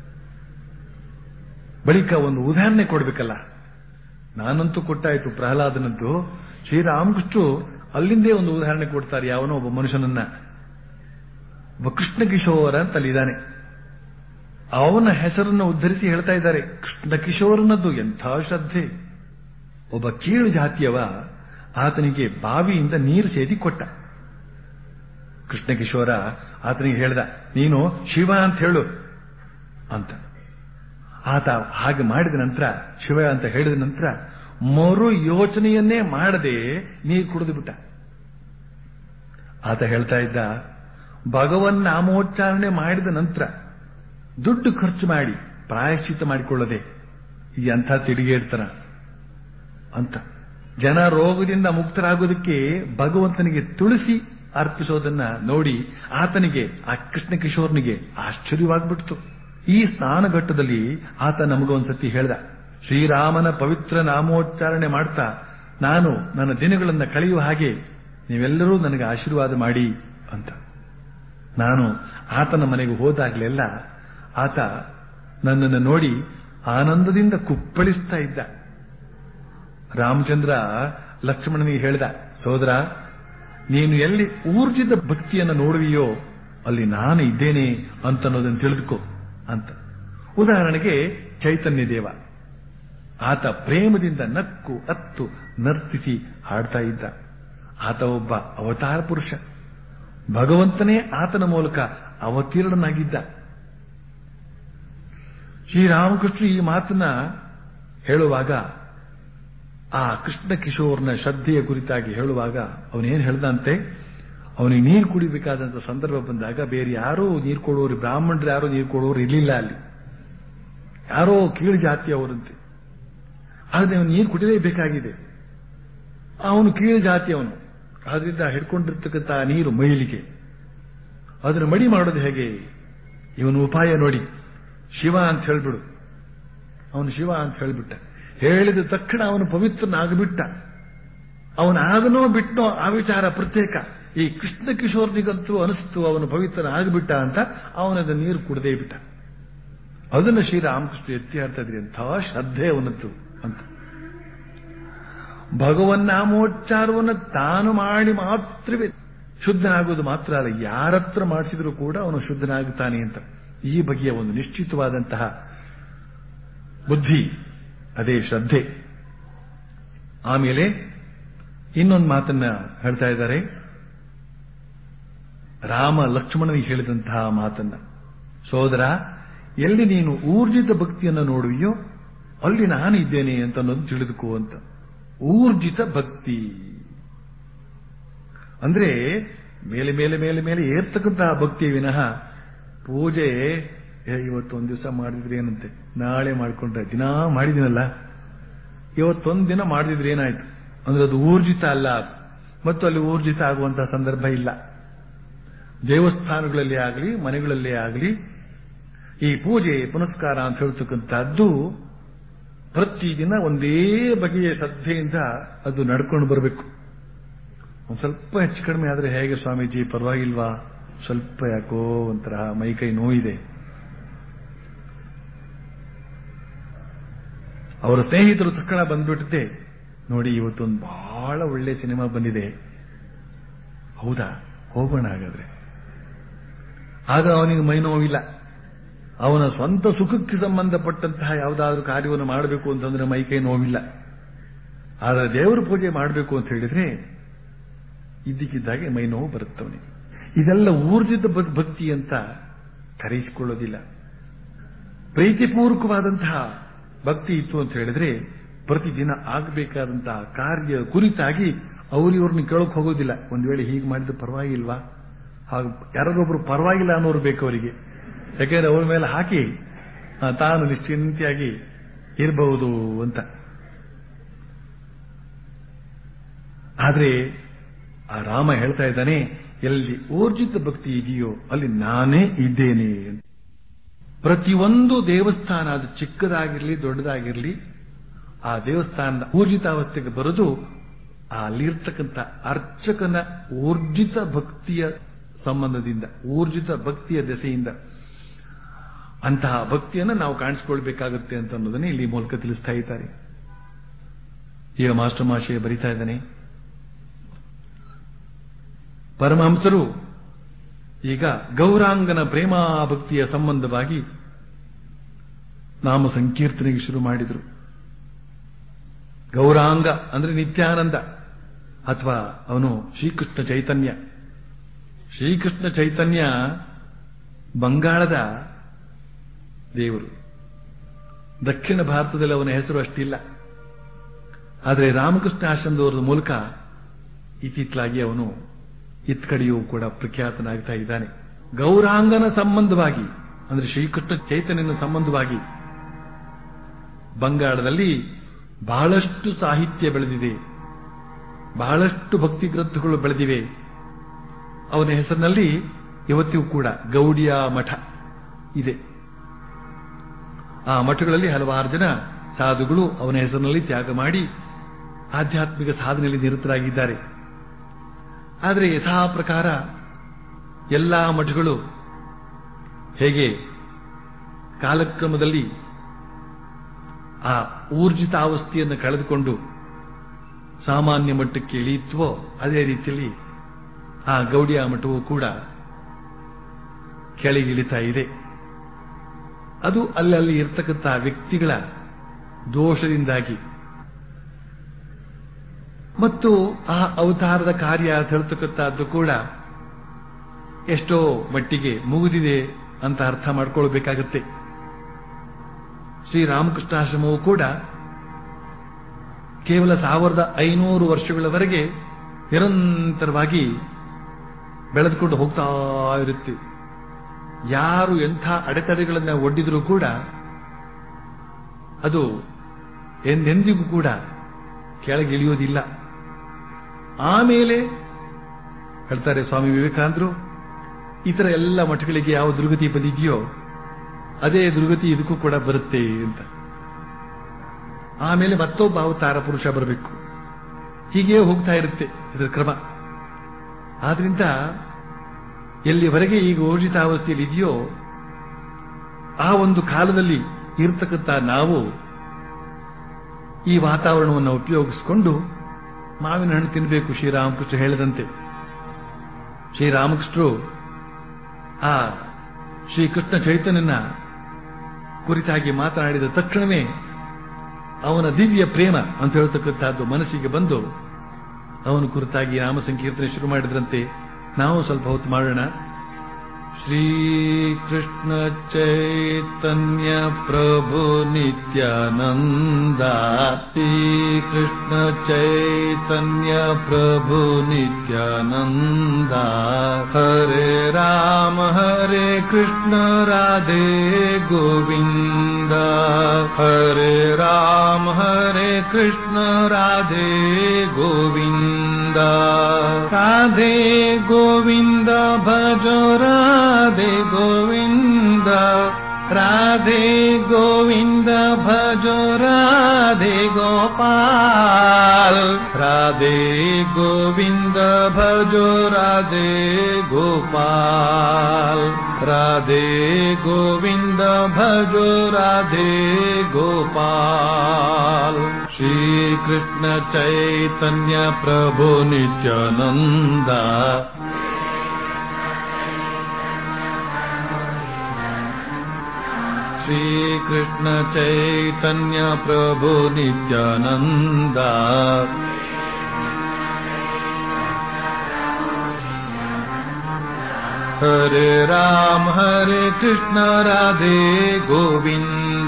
ಬಳಿಕ ಒಂದು ಉದಾಹರಣೆ ಕೊಡಬೇಕಲ್ಲ ನಾನಂತೂ ಕೊಟ್ಟಾಯ್ತು ಪ್ರಹ್ಲಾದನದ್ದು ಶ್ರೀರಾಮಕೃಷ್ಣರು ಅಲ್ಲಿಂದೇ ಒಂದು ಉದಾಹರಣೆ ಕೊಡ್ತಾರೆ ಯಾವನೋ ಒಬ್ಬ ಮನುಷ್ಯನನ್ನ ಒಬ್ಬ ಕೃಷ್ಣ ಕಿಶೋರ ಅಂತ ಅಲ್ಲಿದ್ದಾನೆ ಅವನ ಹೆಸರನ್ನು ಉದ್ಧರಿಸಿ ಹೇಳ್ತಾ ಇದ್ದಾರೆ ಕೃಷ್ಣ ಕಿಶೋರನದ್ದು ಎಂಥ ಶ್ರದ್ಧೆ ಒಬ್ಬ ಕೀಳು ಜಾತಿಯವ ಆತನಿಗೆ ಬಾವಿಯಿಂದ ನೀರು ಸೇದಿ ಕೊಟ್ಟ ಕೃಷ್ಣ ಕಿಶೋರ ಆತನಿಗೆ ಹೇಳ್ದ ನೀನು ಶಿವ ಅಂತ ಹೇಳು ಅಂತ ಆತ ಹಾಗೆ ಮಾಡಿದ ನಂತರ ಶಿವ ಅಂತ ಹೇಳಿದ ನಂತರ ಮರು ಯೋಚನೆಯನ್ನೇ ಮಾಡದೆ ನೀರು ಕುಡಿದು ಬಿಟ್ಟ ಆತ ಹೇಳ್ತಾ ಇದ್ದ ಭಗವನ್ ನಾಮೋಚ್ಚಾರಣೆ ಮಾಡಿದ ನಂತರ ದುಡ್ಡು ಖರ್ಚು ಮಾಡಿ ಪ್ರಾಯಶ್ಚಿತ ಮಾಡಿಕೊಳ್ಳದೆ ಈ ಅಂಥ ತಿರುಗೇಡ್ತನ ಅಂತ ಜನ ರೋಗದಿಂದ ಮುಕ್ತರಾಗೋದಕ್ಕೆ ಭಗವಂತನಿಗೆ ತುಳಸಿ ಅರ್ಪಿಸೋದನ್ನ ನೋಡಿ ಆತನಿಗೆ ಆ ಕೃಷ್ಣ ಕಿಶೋರ್ನಿಗೆ ಆಶ್ಚರ್ಯವಾಗ್ಬಿಡ್ತು ಈ ಸ್ನಾನಘಟ್ಟದಲ್ಲಿ ಆತ ನಮಗೊಂದ್ಸತಿ ಹೇಳ್ದ ಶ್ರೀರಾಮನ ಪವಿತ್ರ ನಾಮೋಚ್ಚಾರಣೆ ಮಾಡ್ತಾ ನಾನು ನನ್ನ ದಿನಗಳನ್ನ ಕಳೆಯುವ ಹಾಗೆ ನೀವೆಲ್ಲರೂ ನನಗೆ ಆಶೀರ್ವಾದ ಮಾಡಿ ಅಂತ ನಾನು ಆತನ ಮನೆಗೆ ಹೋದಾಗಲೆಲ್ಲ ಆತ ನನ್ನನ್ನು ನೋಡಿ ಆನಂದದಿಂದ ಕುಪ್ಪಳಿಸ್ತಾ ಇದ್ದ ರಾಮಚಂದ್ರ ಲಕ್ಷ್ಮಣನಿಗೆ ಹೇಳ್ದ ಸೋದರ ನೀನು ಎಲ್ಲಿ ಊರ್ಜಿತ ಭಕ್ತಿಯನ್ನು ನೋಡುವಿಯೋ ಅಲ್ಲಿ ನಾನು ಇದ್ದೇನೆ ಅಂತ ಅನ್ನೋದನ್ನು ತಿಳಿದುಕೋ ಅಂತ ಉದಾಹರಣೆಗೆ ಚೈತನ್ಯ ದೇವ ಆತ ಪ್ರೇಮದಿಂದ ನಕ್ಕು ಅತ್ತು ನರ್ತಿಸಿ ಹಾಡ್ತಾ ಇದ್ದ ಆತ ಒಬ್ಬ ಅವತಾರ ಪುರುಷ ಭಗವಂತನೇ ಆತನ ಮೂಲಕ ಅವತೀರ್ಣನಾಗಿದ್ದ ಶ್ರೀರಾಮಕೃಷ್ಣ ಈ ಮಾತನ್ನ ಹೇಳುವಾಗ ಆ ಕೃಷ್ಣ ಕಿಶೋರ್ನ ಶ್ರದ್ಧೆಯ ಕುರಿತಾಗಿ ಹೇಳುವಾಗ ಅವನೇನು ಹೇಳ್ದಂತೆ ಅವನಿಗೆ ನೀರು ಕುಡಿಬೇಕಾದಂತ ಸಂದರ್ಭ ಬಂದಾಗ ಬೇರೆ ಯಾರೋ ನೀರು ಕೊಡೋರು ಬ್ರಾಹ್ಮಣರು ಯಾರೋ ನೀರು ಕೊಡೋರು ಇರಲಿಲ್ಲ ಅಲ್ಲಿ ಯಾರೋ ಕೀಳು ಜಾತಿಯವರಂತೆ ಆದರೆ ಅವನು ನೀರು ಕುಡಿಲೇಬೇಕಾಗಿದೆ ಅವನು ಕೀಳು ಜಾತಿಯವನು ಆದ್ರಿಂದ ಹಿಡ್ಕೊಂಡಿರ್ತಕ್ಕಂಥ ನೀರು ಮೈಲಿಗೆ ಅದನ್ನು ಮಡಿ ಮಾಡೋದು ಹೇಗೆ ಇವನು ಉಪಾಯ ನೋಡಿ ಶಿವ ಅಂತ ಹೇಳ್ಬಿಡು ಅವನು ಶಿವ ಅಂತ ಹೇಳ್ಬಿಟ್ಟ ಹೇಳಿದ ತಕ್ಷಣ ಅವನು ಪವಿತ್ರನಾಗ್ಬಿಟ್ಟ ಅವನ ಆಗನೋ ಬಿಟ್ಟನೋ ಆ ವಿಚಾರ ಪ್ರತ್ಯೇಕ ಈ ಕೃಷ್ಣ ಕಿಶೋರ್ನಿಗಂತೂ ಅನಿಸ್ತು ಅವನು ಪವಿತ್ರ ಆಗಿಬಿಟ್ಟ ಅಂತ ಅವನದ ನೀರು ಕುಡದೇ ಬಿಟ್ಟ ಅದನ್ನು ಶ್ರೀರಾಮಕೃಷ್ಣ ಎತ್ತಿ ಹೇಳ್ತಾ ಇದ್ರಿ ಎಂಥ ಶ್ರದ್ಧೆ ಅವನದ್ದು ಅಂತ ಭಗವನ್ನಾಮೋಚ್ಚಾರವನ್ನು ತಾನು ಮಾಡಿ ಮಾತ್ರವೇ ಶುದ್ಧನಾಗೋದು ಮಾತ್ರ ಅಲ್ಲ ಯಾರತ್ರ ಮಾಡಿಸಿದ್ರೂ ಕೂಡ ಅವನು ಶುದ್ಧನಾಗುತ್ತಾನೆ ಅಂತ ಈ ಬಗೆಯ ಒಂದು ನಿಶ್ಚಿತವಾದಂತಹ ಬುದ್ಧಿ ಅದೇ ಶ್ರದ್ಧೆ ಆಮೇಲೆ ಇನ್ನೊಂದು ಮಾತನ್ನ ಹೇಳ್ತಾ ಇದ್ದಾರೆ ರಾಮ ಲಕ್ಷ್ಮಣನಿಗೆ ಹೇಳಿದಂತಹ ಮಾತನ್ನ ಸೋದರ ಎಲ್ಲಿ ನೀನು ಊರ್ಜಿತ ಭಕ್ತಿಯನ್ನು ನೋಡುವಿಯೋ ಅಲ್ಲಿ ನಾನು ಇದ್ದೇನೆ ಅಂತ ಅನ್ನೋದು ತಿಳಿದುಕೋ ಅಂತ ಊರ್ಜಿತ ಭಕ್ತಿ ಅಂದ್ರೆ ಮೇಲೆ ಮೇಲೆ ಮೇಲೆ ಮೇಲೆ ಏರ್ತಕ್ಕಂತಹ ಭಕ್ತಿ ವಿನಃ ಪೂಜೆ ಏ, ಇವತ್ತೊಂದು ದಿವಸ ಮಾಡಿದ್ರೆ ಏನಂತೆ ನಾಳೆ ಮಾಡ್ಕೊಂಡ್ರೆ ದಿನಾ ಮಾಡಿದಿನಲ್ಲ ಇವತ್ತೊಂದು ದಿನ ಮಾಡಿದ್ರೆ ಏನಾಯ್ತು ಅಂದ್ರೆ ಅದು ಊರ್ಜಿತ ಅಲ್ಲ ಮತ್ತು ಅಲ್ಲಿ ಊರ್ಜಿತ ಆಗುವಂತಹ ಸಂದರ್ಭ ಇಲ್ಲ ದೇವಸ್ಥಾನಗಳಲ್ಲಿ ಆಗಲಿ ಮನೆಗಳಲ್ಲೇ ಆಗಲಿ ಈ ಪೂಜೆ ಪುನಸ್ಕಾರ ಅಂತ ಹೇಳ್ತಕ್ಕಂಥದ್ದು ಪ್ರತಿದಿನ ಒಂದೇ ಬಗೆಯ ಶ್ರದ್ಧೆಯಿಂದ ಅದು ನಡ್ಕೊಂಡು ಬರಬೇಕು ಒಂದ್ ಸ್ವಲ್ಪ ಹೆಚ್ಚು ಕಡಿಮೆ ಆದ್ರೆ ಹೇಗೆ ಸ್ವಾಮೀಜಿ ಪರವಾಗಿಲ್ವಾ ಸ್ವಲ್ಪ ಯಾಕೋ ಒಂಥರ ಮೈಕೈ ನೋವಿದೆ ಅವರ ಸ್ನೇಹಿತರು ತಕ್ಷಣ ಬಂದ್ಬಿಟ್ಟಿದೆ ನೋಡಿ ಇವತ್ತೊಂದು ಬಹಳ ಒಳ್ಳೆ ಸಿನಿಮಾ ಬಂದಿದೆ ಹೌದಾ ಹೋಗೋಣ ಹಾಗಾದ್ರೆ ಆಗ ಅವನಿಗೆ ಮೈ ನೋವಿಲ್ಲ ಅವನ ಸ್ವಂತ ಸುಖಕ್ಕೆ ಸಂಬಂಧಪಟ್ಟಂತಹ ಯಾವುದಾದ್ರೂ ಕಾರ್ಯವನ್ನು ಮಾಡಬೇಕು ಅಂತಂದ್ರೆ ಮೈ ಕೈ ನೋವಿಲ್ಲ ಆದರೆ ದೇವರ ಪೂಜೆ ಮಾಡಬೇಕು ಅಂತ ಹೇಳಿದ್ರೆ ಇದ್ದಕ್ಕಿದ್ದಾಗೆ ಮೈ ನೋವು ಬರುತ್ತವನಿಗೆ ಇದೆಲ್ಲ ಊರ್ಜಿತ ಭಕ್- ಭಕ್ತಿ ಅಂತ ಕರೆಯಿಸಿಕೊಳ್ಳೋದಿಲ್ಲ ಪ್ರೀತಿಪೂರ್ವಕವಾದಂತಹ ಭಕ್ತಿ ಇತ್ತು ಅಂತ ಹೇಳಿದ್ರೆ ಪ್ರತಿದಿನ ಆಗಬೇಕಾದಂತಹ ಕಾರ್ಯ ಕುರಿತಾಗಿ ಅವ್ರು ಇವ್ರನ್ನ ಕೇಳೋಕ್ ಹೋಗೋದಿಲ್ಲ ಒಂದ್ ವೇಳೆ ಹೀಗೆ ಮಾಡಿದ್ರೆ ಪರವಾಗಿಲ್ವಾ ಹಾಗೆ ಯಾರಾದ್ರೊಬ್ರು ಪರವಾಗಿಲ್ಲ ಅನ್ನೋರು ಬೇಕು ಅವರಿಗೆ ಯಾಕೆಂದ್ರೆ ಅವ್ರ ಮೇಲೆ ಹಾಕಿ ಆ, ತಾನು ನಿಶ್ಚಿಂತೆಯಾಗಿ ಇರಬಹುದು ಅಂತ ಆದ್ರೆ ಆ ರಾಮ ಹೇಳ್ತಾ ಇದ್ದಾನೆ ಎಲ್ಲಿ ಊರ್ಜಿತ ಭಕ್ತಿ ಇದೆಯೋ ಅಲ್ಲಿ ನಾನೇ ಇದ್ದೇನೆ ಅಂತ ಪ್ರತಿಯೊಂದು ದೇವಸ್ಥಾನ ಅದು ಚಿಕ್ಕದಾಗಿರ್ಲಿ ದೊಡ್ಡದಾಗಿರ್ಲಿ ಆ ದೇವಸ್ಥಾನದ ಊರ್ಜಿತಾವಸ್ಥೆಗೆ ಬರೋದು ಆ ಅಲ್ಲಿರ್ತಕ್ಕಂಥ ಅರ್ಚಕನ ಊರ್ಜಿತ ಭಕ್ತಿಯ ಸಂಬಂಧದಿಂದ ಊರ್ಜಿತ ಭಕ್ತಿಯ ದೆಸೆಯಿಂದ ಅಂತಹ ಭಕ್ತಿಯನ್ನು ನಾವು ಕಾಣಿಸ್ಕೊಳ್ಬೇಕಾಗುತ್ತೆ ಅಂತ ಅನ್ನೋದನ್ನೇ ಇಲ್ಲಿ ಮೂಲಕ ತಿಳಿಸ್ತಾ ಇದ್ದಾರೆ ಈಗ ಮಾಸ್ಟರ್ ಮಾಶಯ ಬರಿತಾ ಇದ್ದಾನೆ ಪರಮಹಂಸರು ಈಗ ಗೌರಾಂಗನ ಪ್ರೇಮ ಭಕ್ತಿಯ ಸಂಬಂಧವಾಗಿ ನಾಮ ಸಂಕೀರ್ತನೆಗೆ ಶುರು ಮಾಡಿದರು ಗೌರಾಂಗ ಅಂದ್ರೆ ನಿತ್ಯಾನಂದ ಅಥವಾ ಅವನು ಶ್ರೀಕೃಷ್ಣ ಚೈತನ್ಯ ಶ್ರೀಕೃಷ್ಣ ಚೈತನ್ಯ ಬಂಗಾಳದ ದೇವರು ದಕ್ಷಿಣ ಭಾರತದಲ್ಲಿ ಅವನ ಹೆಸರು ಅಷ್ಟಿಲ್ಲ ಆದರೆ ರಾಮಕೃಷ್ಣ ಆಶ್ರಮದವರ ಮೂಲಕ ಇತ್ತಿತ್ತಲಾಗಿ ಅವನು ಇತ್ ಕಡೆಯೂ ಕೂಡ ಪ್ರಖ್ಯಾತನಾಗ್ತಾ ಇದ್ದಾನೆ ಗೌರಾಂಗನ ಸಂಬಂಧವಾಗಿ ಅಂದ್ರೆ ಶ್ರೀಕೃಷ್ಣ ಚೈತನ್ಯನ ಸಂಬಂಧವಾಗಿ ಬಂಗಾಳದಲ್ಲಿ ಬಹಳಷ್ಟು ಸಾಹಿತ್ಯ ಬೆಳೆದಿದೆ ಬಹಳಷ್ಟು ಭಕ್ತಿ ಗ್ರಂಥಗಳು ಬೆಳೆದಿವೆ ಅವನ ಹೆಸರಿನಲ್ಲಿ ಇವತ್ತಿಗೂ ಕೂಡ ಗೌಡಿಯ ಮಠ ಇದೆ ಆ ಮಠಗಳಲ್ಲಿ ಹಲವಾರು ಜನ ಸಾಧುಗಳು ಅವನ ಹೆಸರಿನಲ್ಲಿ ತ್ಯಾಗ ಮಾಡಿ ಆಧ್ಯಾತ್ಮಿಕ ಸಾಧನೆಯಲ್ಲಿ ನಿರತರಾಗಿದ್ದಾರೆ ಆದರೆ ಯಥಾ ಪ್ರಕಾರ ಎಲ್ಲಾ ಮಠಗಳು ಹೇಗೆ ಕಾಲಕ್ರಮದಲ್ಲಿ ಆ ಊರ್ಜಿತಾವಸ್ಥೆಯನ್ನು ಕಳೆದುಕೊಂಡು ಸಾಮಾನ್ಯ ಮಟ್ಟಕ್ಕೆ ಇಳಿಯುತ್ತವೋ ಅದೇ ರೀತಿಯಲ್ಲಿ ಆ ಗೌಡಿಯ ಮಠವು ಕೂಡ ಕೆಳಗಿಳಿತಾ ಇದೆ ಅದು ಅಲ್ಲಲ್ಲಿ ಇರ್ತಕ್ಕಂಥ ವ್ಯಕ್ತಿಗಳ ದೋಷದಿಂದಾಗಿ ಮತ್ತು ಆ ಅವತಾರದ ಕಾರ್ಯ ತಿಳಿತಕ್ಕಂಥದ್ದು ಕೂಡ ಎಷ್ಟೋ ಮಟ್ಟಿಗೆ ಮುಗಿದಿದೆ ಅಂತ ಅರ್ಥ ಮಾಡ್ಕೊಳ್ಬೇಕಾಗತ್ತೆ ಶ್ರೀರಾಮಕೃಷ್ಣಾಶ್ರಮವು ಕೂಡ ಕೇವಲ ಸಾವಿರದ ಐನೂರು ವರ್ಷಗಳವರೆಗೆ ನಿರಂತರವಾಗಿ ಬೆಳೆದುಕೊಂಡು ಹೋಗ್ತಾ ಇರುತ್ತೆ ಯಾರು ಎಂಥ ಅಡೆತಡೆಗಳನ್ನ ಒಡ್ಡಿದ್ರೂ ಕೂಡ ಅದು ಎಂದೆಂದಿಗೂ ಕೂಡ ಕೆಳಗಿಳಿಯೋದಿಲ್ಲ ಆಮೇಲೆ ಹೇಳ್ತಾರೆ ಸ್ವಾಮಿ ವಿವೇಕಾನಂದರು ಇತರ ಎಲ್ಲ ಮಠಗಳಿಗೆ ಯಾವ ದುರ್ಗತಿ ಬಂದಿದೆಯೋ ಅದೇ ದುರ್ಗತಿ ಇದಕ್ಕೂ ಕೂಡ ಬರುತ್ತೆ ಅಂತ ಆಮೇಲೆ ಮತ್ತೊಬ್ಬ ಅವತಾರ ಪುರುಷ ಬರಬೇಕು ಹೀಗೆ ಹೋಗ್ತಾ ಇರುತ್ತೆ ಇದರ ಕ್ರಮ ಆದ್ರಿಂದ ಎಲ್ಲಿವರೆಗೆ ಈಗ ಊರ್ಜಿತಾವಸ್ಥೆಯಲ್ಲಿ ಇದೆಯೋ ಆ ಒಂದು ಕಾಲದಲ್ಲಿ ಇರತಕ್ಕಂಥ ನಾವು ಈ ವಾತಾವರಣವನ್ನು ಉಪಯೋಗಿಸಿಕೊಂಡು ಮಾವಿನ ಹಣ್ಣು ತಿನ್ನಬೇಕು ಶ್ರೀರಾಮಕೃಷ್ಣ ಹೇಳಿದಂತೆ ಶ್ರೀರಾಮಕೃಷ್ಣರು ಆ ಶ್ರೀಕೃಷ್ಣ ಚೈತನ್ಯನ ಕುರಿತಾಗಿ ಮಾತನಾಡಿದ ತಕ್ಷಣವೇ ಅವನ ದಿವ್ಯ ಪ್ರೇಮ ಅಂತ ಹೇಳ್ತಕ್ಕಂಥದ್ದು ಮನಸ್ಸಿಗೆ ಬಂದು ಅವನ ಕುರಿತಾಗಿ ನಾಮ ಸಂಕೀರ್ತನೆ ಶುರು ಮಾಡಿದ್ರಂತೆ ನಾವು ಸ್ವಲ್ಪ ಹೊತ್ತು ಮಾಡೋಣ ಶ್ರೀಕೃಷ್ಣ ಚೈತನ್ಯ ಪ್ರಭು ನಿತ್ಯಾನಂದ ಶ್ರೀಕೃಷ್ಣ ಚೈತನ್ಯ ಪ್ರಭು ನಿತ್ಯಾನಂದ ಹರೇ ರಾಮ ಹರೇ ಕೃಷ್ಣ ರಾಧೆ ಗೋವಿಂದ ಹರೇ ರಾಮ ಹರೇ ಕೃಷ್ಣ ರಾಧೆ ಗೋವಿಂದ ರಾಧೆ ಗೋವಿಂದ ಭಜೋ ರಾಧೆ ಗೋವಿಂದ ರಾಧೆ ಗೋವಿಂದ ಭಜೋ ರಾಧೆ ಗೋಪಾಲ್ ರಾಧೆ ಗೋವಿಂದ ಭಜೋ ರಾಧೆ ಗೋಪಾಲ್ राधे गोविन्द भजो राधे गोपाल श्रीकृष्ण चैतन्य प्रभु नित्यानन्द श्रीकृष्ण चैतन्य प्रभु नित्यानन्द हरे राम हरे कृष्ण राधे गोविन्द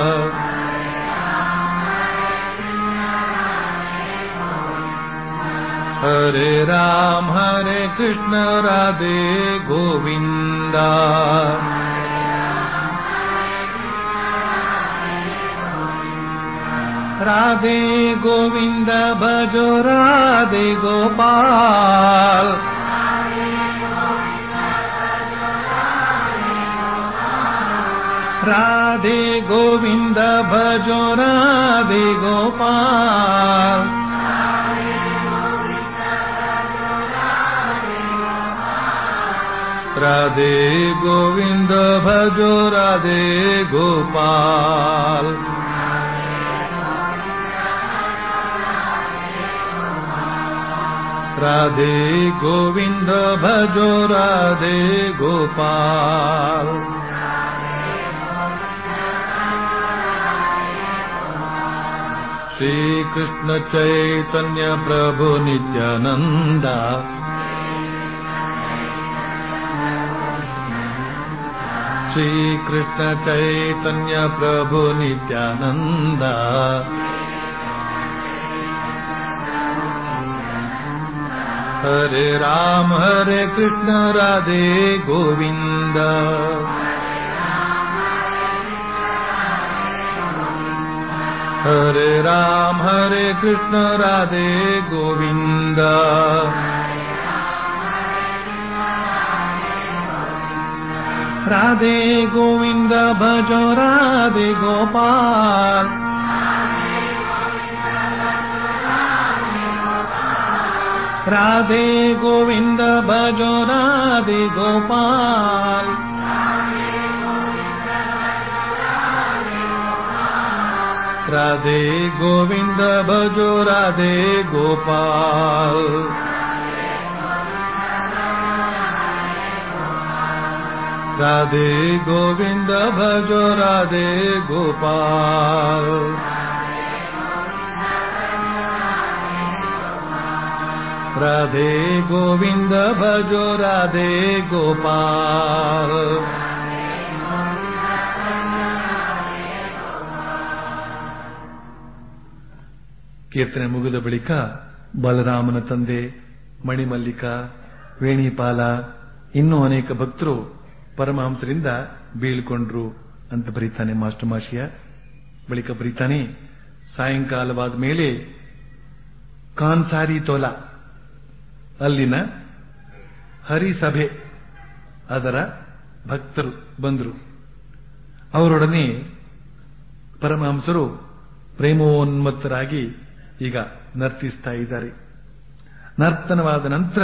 हरे राम हरे कृष्ण राधे गोविन्द राधे गोविन्द भजो राधे गोपाल राधे गोविन्द भजो राधे गोपाल राधे गोविन्द भजो राधे गोपाल राधे गोविन्द भजो राधे गोपाल श्रीकृष्ण चैतन्य प्रभु नित्यानन्द श्रीकृष्ण चैतन्य प्रभु नित्यानन्द हरे राम हरे कृष्ण राधे गोविन्द हरे राम हरे कृष्ण राधे गोविन्द राधे गोविन्द भजो राधे गोपाल राधे गोविन्द भजो राधे गोपाल राधे गोविन्द भजो राधे गोपाल राधे गोविन्द भजो राधे गोपाल राधे गोविन्द भजो राधे गोपाल ಕೀರ್ತನೆ ಮುಗಿದ ಬಳಿಕ ಬಲರಾಮನ ತಂದೆ ಮಣಿಮಲ್ಲಿಕ ವೇಣಿಪಾಲ ಇನ್ನೂ ಅನೇಕ ಭಕ್ತರು ಪರಮಹಂಸರಿಂದ ಬೀಳ್ಕೊಂಡ್ರು ಅಂತ ಬರೀತಾನೆ ಮಾಸ್ಟರ್ ಮಾಷಿಯ ಬಳಿಕ ಬರೀತಾನೆ ಸಾಯಂಕಾಲವಾದ ಮೇಲೆ ಕಾನ್ಸಾರಿ ತೋಲ ಅಲ್ಲಿನ ಹರಿಸಭೆ ಅದರ ಭಕ್ತರು ಬಂದರು ಅವರೊಡನೆ ಪರಮಹಂಸರು ಪ್ರೇಮೋನ್ಮತ್ತರಾಗಿ ಈಗ ನರ್ತಿಸ್ತಾ ಇದ್ದಾರೆ ನರ್ತನವಾದ ನಂತರ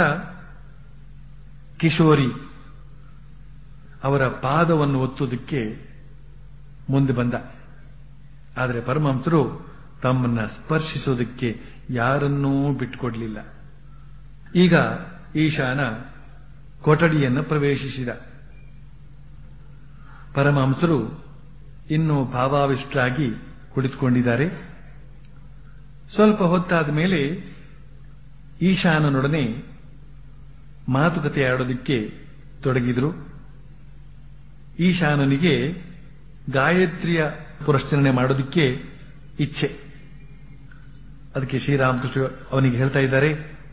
ಕಿಶೋರಿ ಅವರ ಪಾದವನ್ನು ಒತ್ತುವುದಕ್ಕೆ ಮುಂದೆ ಬಂದ ಆದರೆ ಪರಮಹಂಸರು ತಮ್ಮನ್ನ ಸ್ಪರ್ಶಿಸೋದಕ್ಕೆ ಯಾರನ್ನೂ ಬಿಟ್ಟುಕೊಡ್ಲಿಲ್ಲ ಈಗ ಈಶಾನ ಕೊಠಡಿಯನ್ನು ಪ್ರವೇಶಿಸಿದ ಪರಮಹಂಸರು ಇನ್ನೂ ಭಾವಾವಿಷ್ಟರಾಗಿ ಕುಳಿತುಕೊಂಡಿದ್ದಾರೆ ಸ್ವಲ್ಪ ಹೊತ್ತಾದ ಮೇಲೆ ಈಶಾನನೊಡನೆ ಮಾತುಕತೆ ಆಡೋದಕ್ಕೆ ತೊಡಗಿದ್ರು ಈಶಾನನಿಗೆ ಗಾಯತ್ರಿಯ ಪುರಸ್ಕರಣೆ ಮಾಡೋದಕ್ಕೆ ಇಚ್ಛೆ ಅದಕ್ಕೆ ಶ್ರೀರಾಮಕೃಷ್ಣ ಅವನಿಗೆ ಹೇಳ್ತಾ ಇದ್ದಾರೆ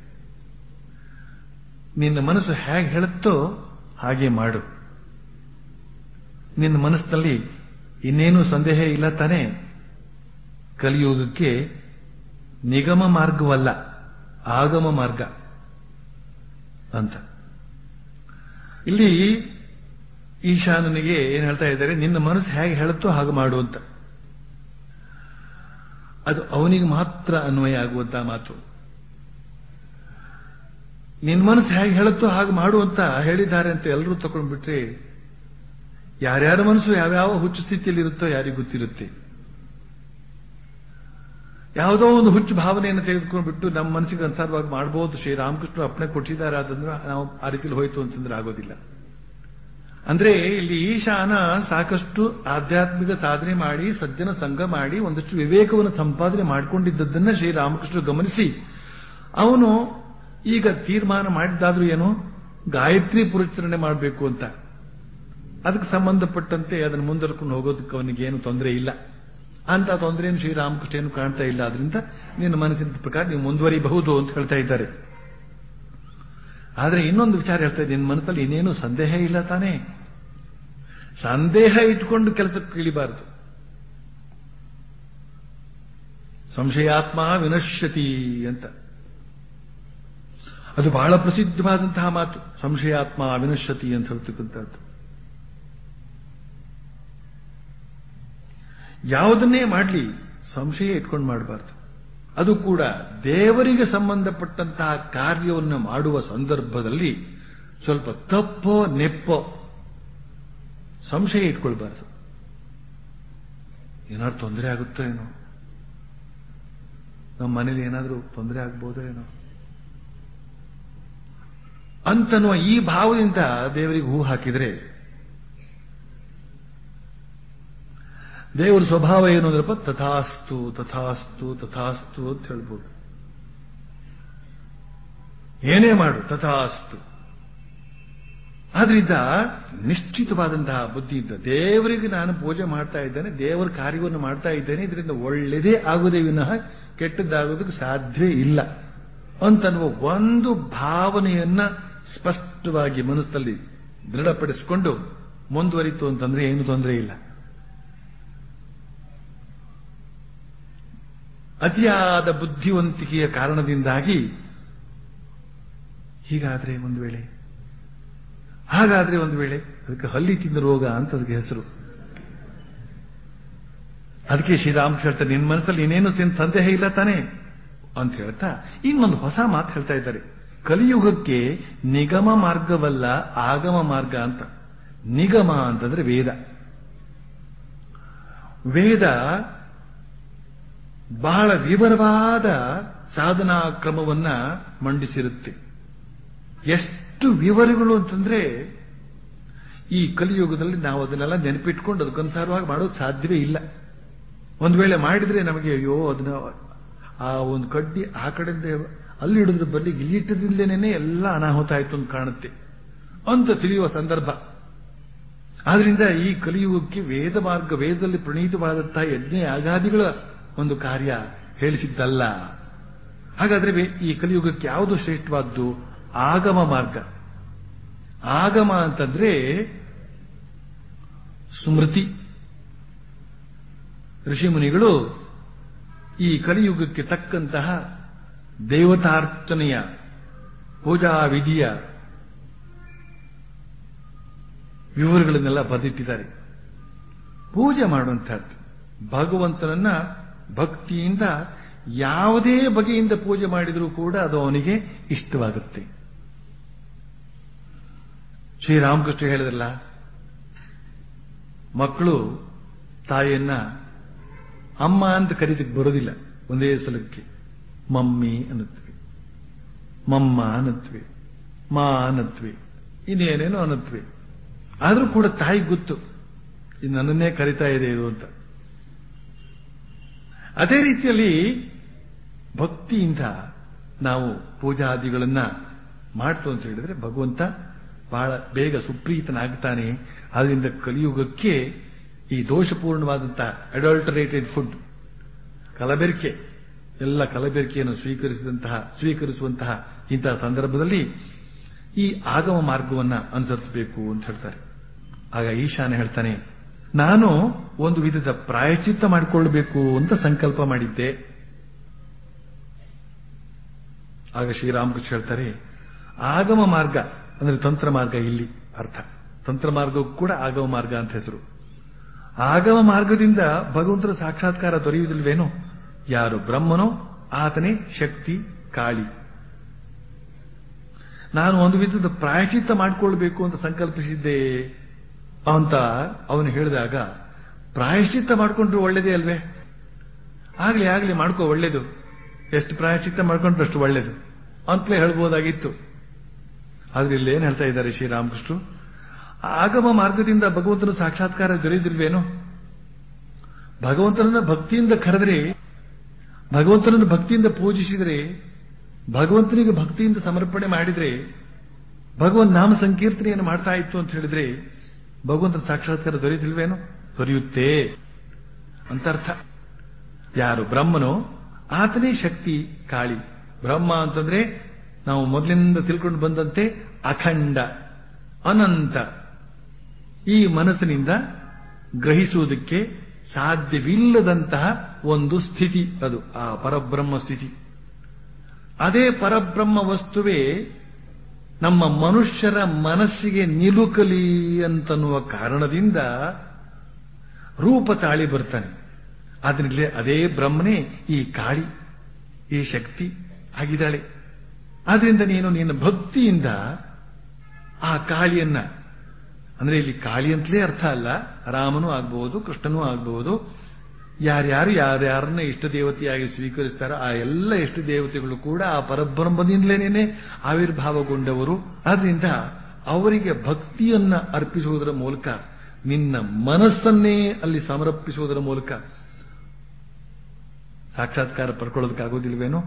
ನಿನ್ನ ಮನಸ್ಸು ಹೇಗೆ ಹೇಳುತ್ತೋ ಹಾಗೆ ಮಾಡು ನಿನ್ನ ಮನಸ್ಸಿನಲ್ಲಿ ಇನ್ನೇನು ಸಂದೇಹ ಇಲ್ಲ ತಾನೇ ಕಲಿಯುಗಕ್ಕೆ ನಿಗಮ ಮಾರ್ಗವಲ್ಲ ಆಗಮ ಮಾರ್ಗ ಅಂತ ಇಲ್ಲಿ ಈಶಾನನಿಗೆ ಏನ್ ಹೇಳ್ತಾ ಇದ್ದಾರೆ ನಿನ್ನ ಮನಸ್ಸು ಹೇಗೆ ಹೇಳುತ್ತೋ ಹಾಗೆ ಮಾಡು ಅಂತ ಅದು ಅವನಿಗೆ ಮಾತ್ರ ಅನ್ವಯ ಆಗುವಂತ ಮಾತು ನಿನ್ನ ಮನಸ್ಸು ಹೇಗೆ ಹೇಳುತ್ತೋ ಹಾಗೆ ಮಾಡು ಅಂತ ಹೇಳಿದ್ದಾರೆ ಅಂತ ಎಲ್ಲರೂ ತಗೊಂಡ್ಬಿಟ್ರೆ ಯಾರ್ಯಾರ ಮನಸ್ಸು ಯಾವ್ಯಾವ ಹುಚ್ಚು ಸ್ಥಿತಿಯಲ್ಲಿ ಇರುತ್ತೋ ಯಾರಿಗೂ ಗೊತ್ತಿರುತ್ತೆ ಯಾವುದೋ ಒಂದು ಹುಚ್ಚು ಭಾವನೆಯನ್ನು ತೆಗೆದುಕೊಂಡ್ಬಿಟ್ಟು ನಮ್ಮ ಮನಸ್ಸಿಗೆ ಅನುಸಾರವಾಗಿ ಮಾಡಬಹುದು ಶ್ರೀರಾಮಕೃಷ್ಣ ಅಪ್ಪಣೆ ಕೊಟ್ಟಿದ್ದಾರೆ ಅದನ್ನು ನಾವು ಆ ರೀತಿಯಲ್ಲಿ ಹೋಯ್ತು ಅಂತಂದ್ರೆ ಆಗೋದಿಲ್ಲ ಅಂದ್ರೆ ಇಲ್ಲಿ ಈಶಾನ ಸಾಕಷ್ಟು ಆಧ್ಯಾತ್ಮಿಕ ಸಾಧನೆ ಮಾಡಿ ಸಜ್ಜನ ಸಂಘ ಮಾಡಿ ಒಂದಷ್ಟು ವಿವೇಕವನ್ನು ಸಂಪಾದನೆ ಮಾಡಿಕೊಂಡಿದ್ದದ್ದನ್ನ ಶ್ರೀರಾಮಕೃಷ್ಣ ಗಮನಿಸಿ ಅವನು ಈಗ ತೀರ್ಮಾನ ಮಾಡಿದ್ದಾದ್ರೂ ಏನು ಗಾಯತ್ರಿ ಪುರಚರಣೆ ಮಾಡಬೇಕು ಅಂತ ಅದಕ್ಕೆ ಸಂಬಂಧಪಟ್ಟಂತೆ ಅದನ್ನು ಮುಂದರ್ಕೊಂಡು ಹೋಗೋದಕ್ಕೆ ಅವನಿಗೆ ಏನು ತೊಂದರೆ ಇಲ್ಲ ಅಂತ ತೊಂದರೆಯನ್ನು ಶ್ರೀರಾಮಕೃಷ್ಣ ಏನು ಕಾಣ್ತಾ ಇಲ್ಲ ಆದ್ರಿಂದ ನಿನ್ನ ಮನಸ್ಸಿನ ಪ್ರಕಾರ ನೀವು ಮುಂದುವರಿಬಹುದು ಅಂತ ಹೇಳ್ತಾ ಇದ್ದಾರೆ ಆದ್ರೆ ಇನ್ನೊಂದು ವಿಚಾರ ಹೇಳ್ತಾ ಇದ್ದೀನಿ ನಿನ್ನ ಮನಸ್ಸಲ್ಲಿ ಇನ್ನೇನು ಸಂದೇಹ ಇಲ್ಲ ತಾನೇ ಸಂದೇಹ ಇಟ್ಕೊಂಡು ಕೆಲಸಕ್ಕೆ ಇಳಿಬಾರದು ಸಂಶಯಾತ್ಮ ವಿನಶ್ಯತಿ ಅಂತ ಅದು ಬಹಳ ಪ್ರಸಿದ್ಧವಾದಂತಹ ಮಾತು ಸಂಶಯಾತ್ಮ ವಿನಶ್ಯತಿ ಅಂತ ಹೇಳ್ತಕ್ಕಂಥದ್ದು ಯಾವುದನ್ನೇ ಮಾಡಲಿ ಸಂಶಯ ಇಟ್ಕೊಂಡು ಮಾಡಬಾರ್ದು ಅದು ಕೂಡ ದೇವರಿಗೆ ಸಂಬಂಧಪಟ್ಟಂತಹ ಕಾರ್ಯವನ್ನು ಮಾಡುವ ಸಂದರ್ಭದಲ್ಲಿ ಸ್ವಲ್ಪ ತಪ್ಪೋ ನೆಪ್ಪೋ ಸಂಶಯ ಇಟ್ಕೊಳ್ಬಾರ್ದು ಏನಾದ್ರು ತೊಂದರೆ ಆಗುತ್ತೋ ಏನೋ ನಮ್ಮ ಮನೇಲಿ ಏನಾದರೂ ತೊಂದರೆ ಆಗ್ಬೋದೋ ಏನೋ ಅಂತನ್ನುವ ಈ ಭಾವದಿಂದ ದೇವರಿಗೆ ಹೂ ಹಾಕಿದ್ರೆ ದೇವರ ಸ್ವಭಾವ ಏನು ಅಂದ್ರಪ್ಪ ತಥಾಸ್ತು ತಥಾಸ್ತು ತಥಾಸ್ತು ಅಂತ ಹೇಳ್ಬೋದು ಏನೇ ಮಾಡು ತಥಾಸ್ತು ಆದ್ರಿಂದ ನಿಶ್ಚಿತವಾದಂತಹ ಬುದ್ಧಿಯಿಂದ ದೇವರಿಗೆ ನಾನು ಪೂಜೆ ಮಾಡ್ತಾ ಇದ್ದೇನೆ ದೇವರ ಕಾರ್ಯವನ್ನು ಮಾಡ್ತಾ ಇದ್ದೇನೆ ಇದರಿಂದ ಒಳ್ಳೆಯದೇ ಆಗುವುದೇ ವಿನಃ ಕೆಟ್ಟದ್ದಾಗೋದಕ್ಕೆ ಸಾಧ್ಯವೇ ಇಲ್ಲ ಅಂತನ್ನುವ ಒಂದು ಭಾವನೆಯನ್ನ ಸ್ಪಷ್ಟವಾಗಿ ಮನಸ್ಸಲ್ಲಿ ದೃಢಪಡಿಸಿಕೊಂಡು ಮುಂದುವರಿತು ಅಂತಂದ್ರೆ ಏನು ತೊಂದರೆ ಇಲ್ಲ ಅತಿಯಾದ ಬುದ್ಧಿವಂತಿಕೆಯ ಕಾರಣದಿಂದಾಗಿ ಹೀಗಾದ್ರೆ ಒಂದು ವೇಳೆ ಹಾಗಾದ್ರೆ ಒಂದು ವೇಳೆ ಅದಕ್ಕೆ ಹಲ್ಲಿ ತಿಂದ ರೋಗ ಅಂತ ಅದಕ್ಕೆ ಹೆಸರು ಅದಕ್ಕೆ ಶ್ರೀರಾಮಕೃಷ್ಣ ಹೇಳ್ತಾರೆ ನಿನ್ನ ಮನಸ್ಸಲ್ಲಿ ಇನ್ನೇನು ಸಂದೇಹ ಇಲ್ಲ ತಾನೆ ಅಂತ ಹೇಳ್ತಾ ಇನ್ನೊಂದು ಹೊಸ ಮಾತು ಹೇಳ್ತಾ ಇದ್ದಾರೆ ಕಲಿಯುಗಕ್ಕೆ ನಿಗಮ ಮಾರ್ಗವಲ್ಲ ಆಗಮ ಮಾರ್ಗ ಅಂತ ನಿಗಮ ಅಂತಂದ್ರೆ ವೇದ ವೇದ ಬಹಳ ವಿವರವಾದ ಸಾಧನಾ ಕ್ರಮವನ್ನ ಮಂಡಿಸಿರುತ್ತೆ ಎಷ್ಟು ವಿವರಗಳು ಅಂತಂದ್ರೆ ಈ ಕಲಿಯುಗದಲ್ಲಿ ನಾವು ಅದನ್ನೆಲ್ಲ ನೆನಪಿಟ್ಕೊಂಡು ಅದಕ್ಕನುಸಾರವಾಗಿ ಮಾಡೋದು ಸಾಧ್ಯವೇ ಇಲ್ಲ ಒಂದು ವೇಳೆ ಮಾಡಿದ್ರೆ ನಮಗೆ ಅಯ್ಯೋ ಅದನ್ನ ಆ ಒಂದು ಕಡ್ಡಿ ಆ ಕಡೆಯಿಂದ ಅಲ್ಲಿ ಹಿಡಿದ್ರ ಬಲ್ಲಿ ಇಲ್ಲಿಟ್ಟದಿಂದಲೇನೆ ಎಲ್ಲ ಅನಾಹುತ ಆಯ್ತು ಅಂತ ಕಾಣುತ್ತೆ ಅಂತ ತಿಳಿಯುವ ಸಂದರ್ಭ ಆದ್ರಿಂದ ಈ ಕಲಿಯುಗಕ್ಕೆ ವೇದ ಮಾರ್ಗ ವೇದದಲ್ಲಿ ಪ್ರಣೀತವಾದಂತಹ ಯಜ್ಞ ಯಾಗಾದಿಗಳ ಒಂದು ಕಾರ್ಯ ಹೇಳಿಸಿದ್ದಲ್ಲ ಹಾಗಾದ್ರೆ ಈ ಕಲಿಯುಗಕ್ಕೆ ಯಾವುದು ಶ್ರೇಷ್ಠವಾದ್ದು ಆಗಮ ಮಾರ್ಗ ಆಗಮ ಅಂತಂದ್ರೆ ಸ್ಮೃತಿ ಋಷಿಮುನಿಗಳು ಈ ಕಲಿಯುಗಕ್ಕೆ ತಕ್ಕಂತಹ ದೇವತಾರ್ಚನೆಯ ಪೂಜಾ ವಿಧಿಯ ವಿವರಗಳನ್ನೆಲ್ಲ ಬರೆದಿಟ್ಟಿದ್ದಾರೆ ಪೂಜೆ ಮಾಡುವಂತಹದ್ದು ಭಗವಂತನನ್ನ ಭಕ್ತಿಯಿಂದ ಯಾವುದೇ ಬಗೆಯಿಂದ ಪೂಜೆ ಮಾಡಿದರೂ ಕೂಡ ಅದು ಅವನಿಗೆ ಇಷ್ಟವಾಗುತ್ತೆ ಶ್ರೀರಾಮಕೃಷ್ಣ ಹೇಳಿದ್ರಲ್ಲ ಮಕ್ಕಳು ತಾಯಿಯನ್ನ ಅಮ್ಮ ಅಂತ ಕರೀತಿಕ್ ಬರೋದಿಲ್ಲ ಒಂದೇ ಸಲಕ್ಕೆ ಮಮ್ಮಿ ಅನ್ನತ್ವಿ ಮಮ್ಮ ಅನ್ನತ್ವಿ ಮಾ ಅನ್ನತ್ವಿ ಇನ್ನೇನೇನೋ ಅನ್ನತ್ವಿ ಆದರೂ ಕೂಡ ತಾಯಿ ಗೊತ್ತು ಇದು ನನ್ನನ್ನೇ ಕರಿತಾ ಇದೆ ಇದು ಅಂತ ಅದೇ ರೀತಿಯಲ್ಲಿ ಭಕ್ತಿಯಿಂದ ನಾವು ಪೂಜಾದಿಗಳನ್ನ ಮಾಡ್ತು ಅಂತ ಹೇಳಿದ್ರೆ ಭಗವಂತ ಬಹಳ ಬೇಗ ಸುಪ್ರೀತನಾಗ್ತಾನೆ ಆದ್ರಿಂದ ಕಲಿಯುಗಕ್ಕೆ ಈ ದೋಷಪೂರ್ಣವಾದಂತಹ ಅಡಲ್ಟರೇಟೆಡ್ ಫುಡ್ ಕಲಬೆರಕೆ ಎಲ್ಲ ಕಲಬೆರಕೆಯನ್ನು ಸ್ವೀಕರಿಸಿದಂತಹ ಸ್ವೀಕರಿಸುವಂತಹ ಇಂತಹ ಸಂದರ್ಭದಲ್ಲಿ ಈ ಆಗಮ ಮಾರ್ಗವನ್ನ ಅನುಸರಿಸಬೇಕು ಅಂತ ಹೇಳ್ತಾರೆ ಆಗ ಈಶಾನ ಹೇಳ್ತಾನೆ ನಾನು ಒಂದು ವಿಧದ ಪ್ರಾಯಶ್ಚಿತ್ತ ಮಾಡಿಕೊಳ್ಳಬೇಕು ಅಂತ ಸಂಕಲ್ಪ ಮಾಡಿದ್ದೆ ಆಗ ಶ್ರೀರಾಮಕೃಷ್ಣ ಹೇಳ್ತಾರೆ ಆಗಮ ಮಾರ್ಗ ಅಂದ್ರೆ ತಂತ್ರ ಮಾರ್ಗ ಇಲ್ಲಿ ಅರ್ಥ ತಂತ್ರ ಮಾರ್ಗಕ್ಕೂ ಕೂಡ ಆಗಮ ಮಾರ್ಗ ಅಂತ ಹೆಸರು ಆಗಮ ಮಾರ್ಗದಿಂದ ಭಗವಂತನ ಸಾಕ್ಷಾತ್ಕಾರ ದೊರೆಯುವುದಿಲ್ವೇನೋ ಯಾರು ಬ್ರಹ್ಮನೋ ಆತನೇ ಶಕ್ತಿ ಕಾಳಿ ನಾನು ಒಂದು ವಿಧದ ಪ್ರಾಯಶ್ಚಿತ್ತ ಮಾಡಿಕೊಳ್ಬೇಕು ಅಂತ ಸಂಕಲ್ಪಿಸಿದ್ದೆ ಅಂತ ಅವನು ಹೇಳಿದಾಗ ಪ್ರಾಯಶ್ಚಿತ್ತ ಮಾಡ್ಕೊಂಡ್ರು ಒಳ್ಳೇದೇ ಅಲ್ವೇ ಆಗ್ಲಿ ಆಗ್ಲಿ ಮಾಡ್ಕೋ ಒಳ್ಳೇದು ಎಷ್ಟು ಪ್ರಾಯಶ್ಚಿತ್ತ ಮಾಡ್ಕೊಂಡ್ರು ಅಷ್ಟು ಒಳ್ಳೇದು ಅಂತಲೇ ಹೇಳ್ಬೋದಾಗಿತ್ತು ಆದ್ರೆ ಇಲ್ಲಿ ಏನ್ ಹೇಳ್ತಾ ಇದ್ದಾರೆ ಶ್ರೀರಾಮಕೃಷ್ಣರು ಆಗಮ ಮಾರ್ಗದಿಂದ ಭಗವಂತನ ಸಾಕ್ಷಾತ್ಕಾರ ದೊರೆಯುದಿಲ್ವೇನೋ ಭಗವಂತನನ್ನ ಭಕ್ತಿಯಿಂದ ಕರೆದ್ರೆ ಭಗವಂತನನ್ನು ಭಕ್ತಿಯಿಂದ ಪೂಜಿಸಿದರೆ ಭಗವಂತನಿಗೆ ಭಕ್ತಿಯಿಂದ ಸಮರ್ಪಣೆ ಮಾಡಿದ್ರೆ ಭಗವಂತ ನಾಮ ಸಂಕೀರ್ತನೆಯನ್ನು ಮಾಡ್ತಾ ಇತ್ತು ಅಂತ ಹೇಳಿದ್ರೆ ಭಗವಂತನ ಸಾಕ್ಷಾತ್ಕಾರ ದೊರೆಯುತ್ತಿಲ್ವೇನೋ ದೊರೆಯುತ್ತೆ ಅಂತ ಅರ್ಥ ಯಾರು ಬ್ರಹ್ಮನೋ ಆತನೇ ಶಕ್ತಿ ಕಾಳಿ ಬ್ರಹ್ಮ ಅಂತಂದ್ರೆ ನಾವು ಮೊದಲಿನಿಂದ ತಿಳ್ಕೊಂಡು ಬಂದಂತೆ ಅಖಂಡ ಅನಂತ ಈ ಮನಸ್ಸಿನಿಂದ ಗ್ರಹಿಸುವುದಕ್ಕೆ ಸಾಧ್ಯವಿಲ್ಲದಂತಹ ಒಂದು ಸ್ಥಿತಿ ಅದು ಆ ಪರಬ್ರಹ್ಮ ಸ್ಥಿತಿ ಅದೇ ಪರಬ್ರಹ್ಮ ವಸ್ತುವೇ ನಮ್ಮ ಮನುಷ್ಯರ ಮನಸ್ಸಿಗೆ ನಿಲುಕಲಿ ಅಂತನ್ನುವ ಕಾರಣದಿಂದ ರೂಪ ತಾಳಿ ಬರ್ತಾನೆ ಆದ್ರಿಂದ ಅದೇ ಬ್ರಹ್ಮನೇ ಈ ಕಾಳಿ ಈ ಶಕ್ತಿ ಆಗಿದ್ದಾಳೆ ಆದ್ರಿಂದ ನೀನು ನಿನ್ನ ಭಕ್ತಿಯಿಂದ ಆ ಕಾಳಿಯನ್ನ ಅಂದ್ರೆ ಇಲ್ಲಿ ಕಾಳಿ ಅಂತಲೇ ಅರ್ಥ ಅಲ್ಲ ರಾಮನೂ ಆಗ್ಬಹುದು ಕೃಷ್ಣನೂ ಆಗಬಹುದು ಯಾರ್ಯಾರು ಯಾರ್ಯಾರನ್ನ ಇಷ್ಟ ದೇವತೆಯಾಗಿ ಸ್ವೀಕರಿಸ್ತಾರೋ ಆ ಎಲ್ಲ ಇಷ್ಟ ದೇವತೆಗಳು ಕೂಡ ಆ ಪರಬ್ರಹ್ಮದಿಂದಲೇನೆ ಆವಿರ್ಭಾವಗೊಂಡವರು ಆದ್ರಿಂದ ಅವರಿಗೆ ಭಕ್ತಿಯನ್ನ ಅರ್ಪಿಸುವುದರ ಮೂಲಕ ನಿನ್ನ ಮನಸ್ಸನ್ನೇ ಅಲ್ಲಿ ಸಮರ್ಪಿಸುವುದರ ಮೂಲಕ ಸಾಕ್ಷಾತ್ಕಾರ ಪಡ್ಕೊಳ್ಳೋದಕ್ಕಾಗೋದಿಲ್ವೇನೋ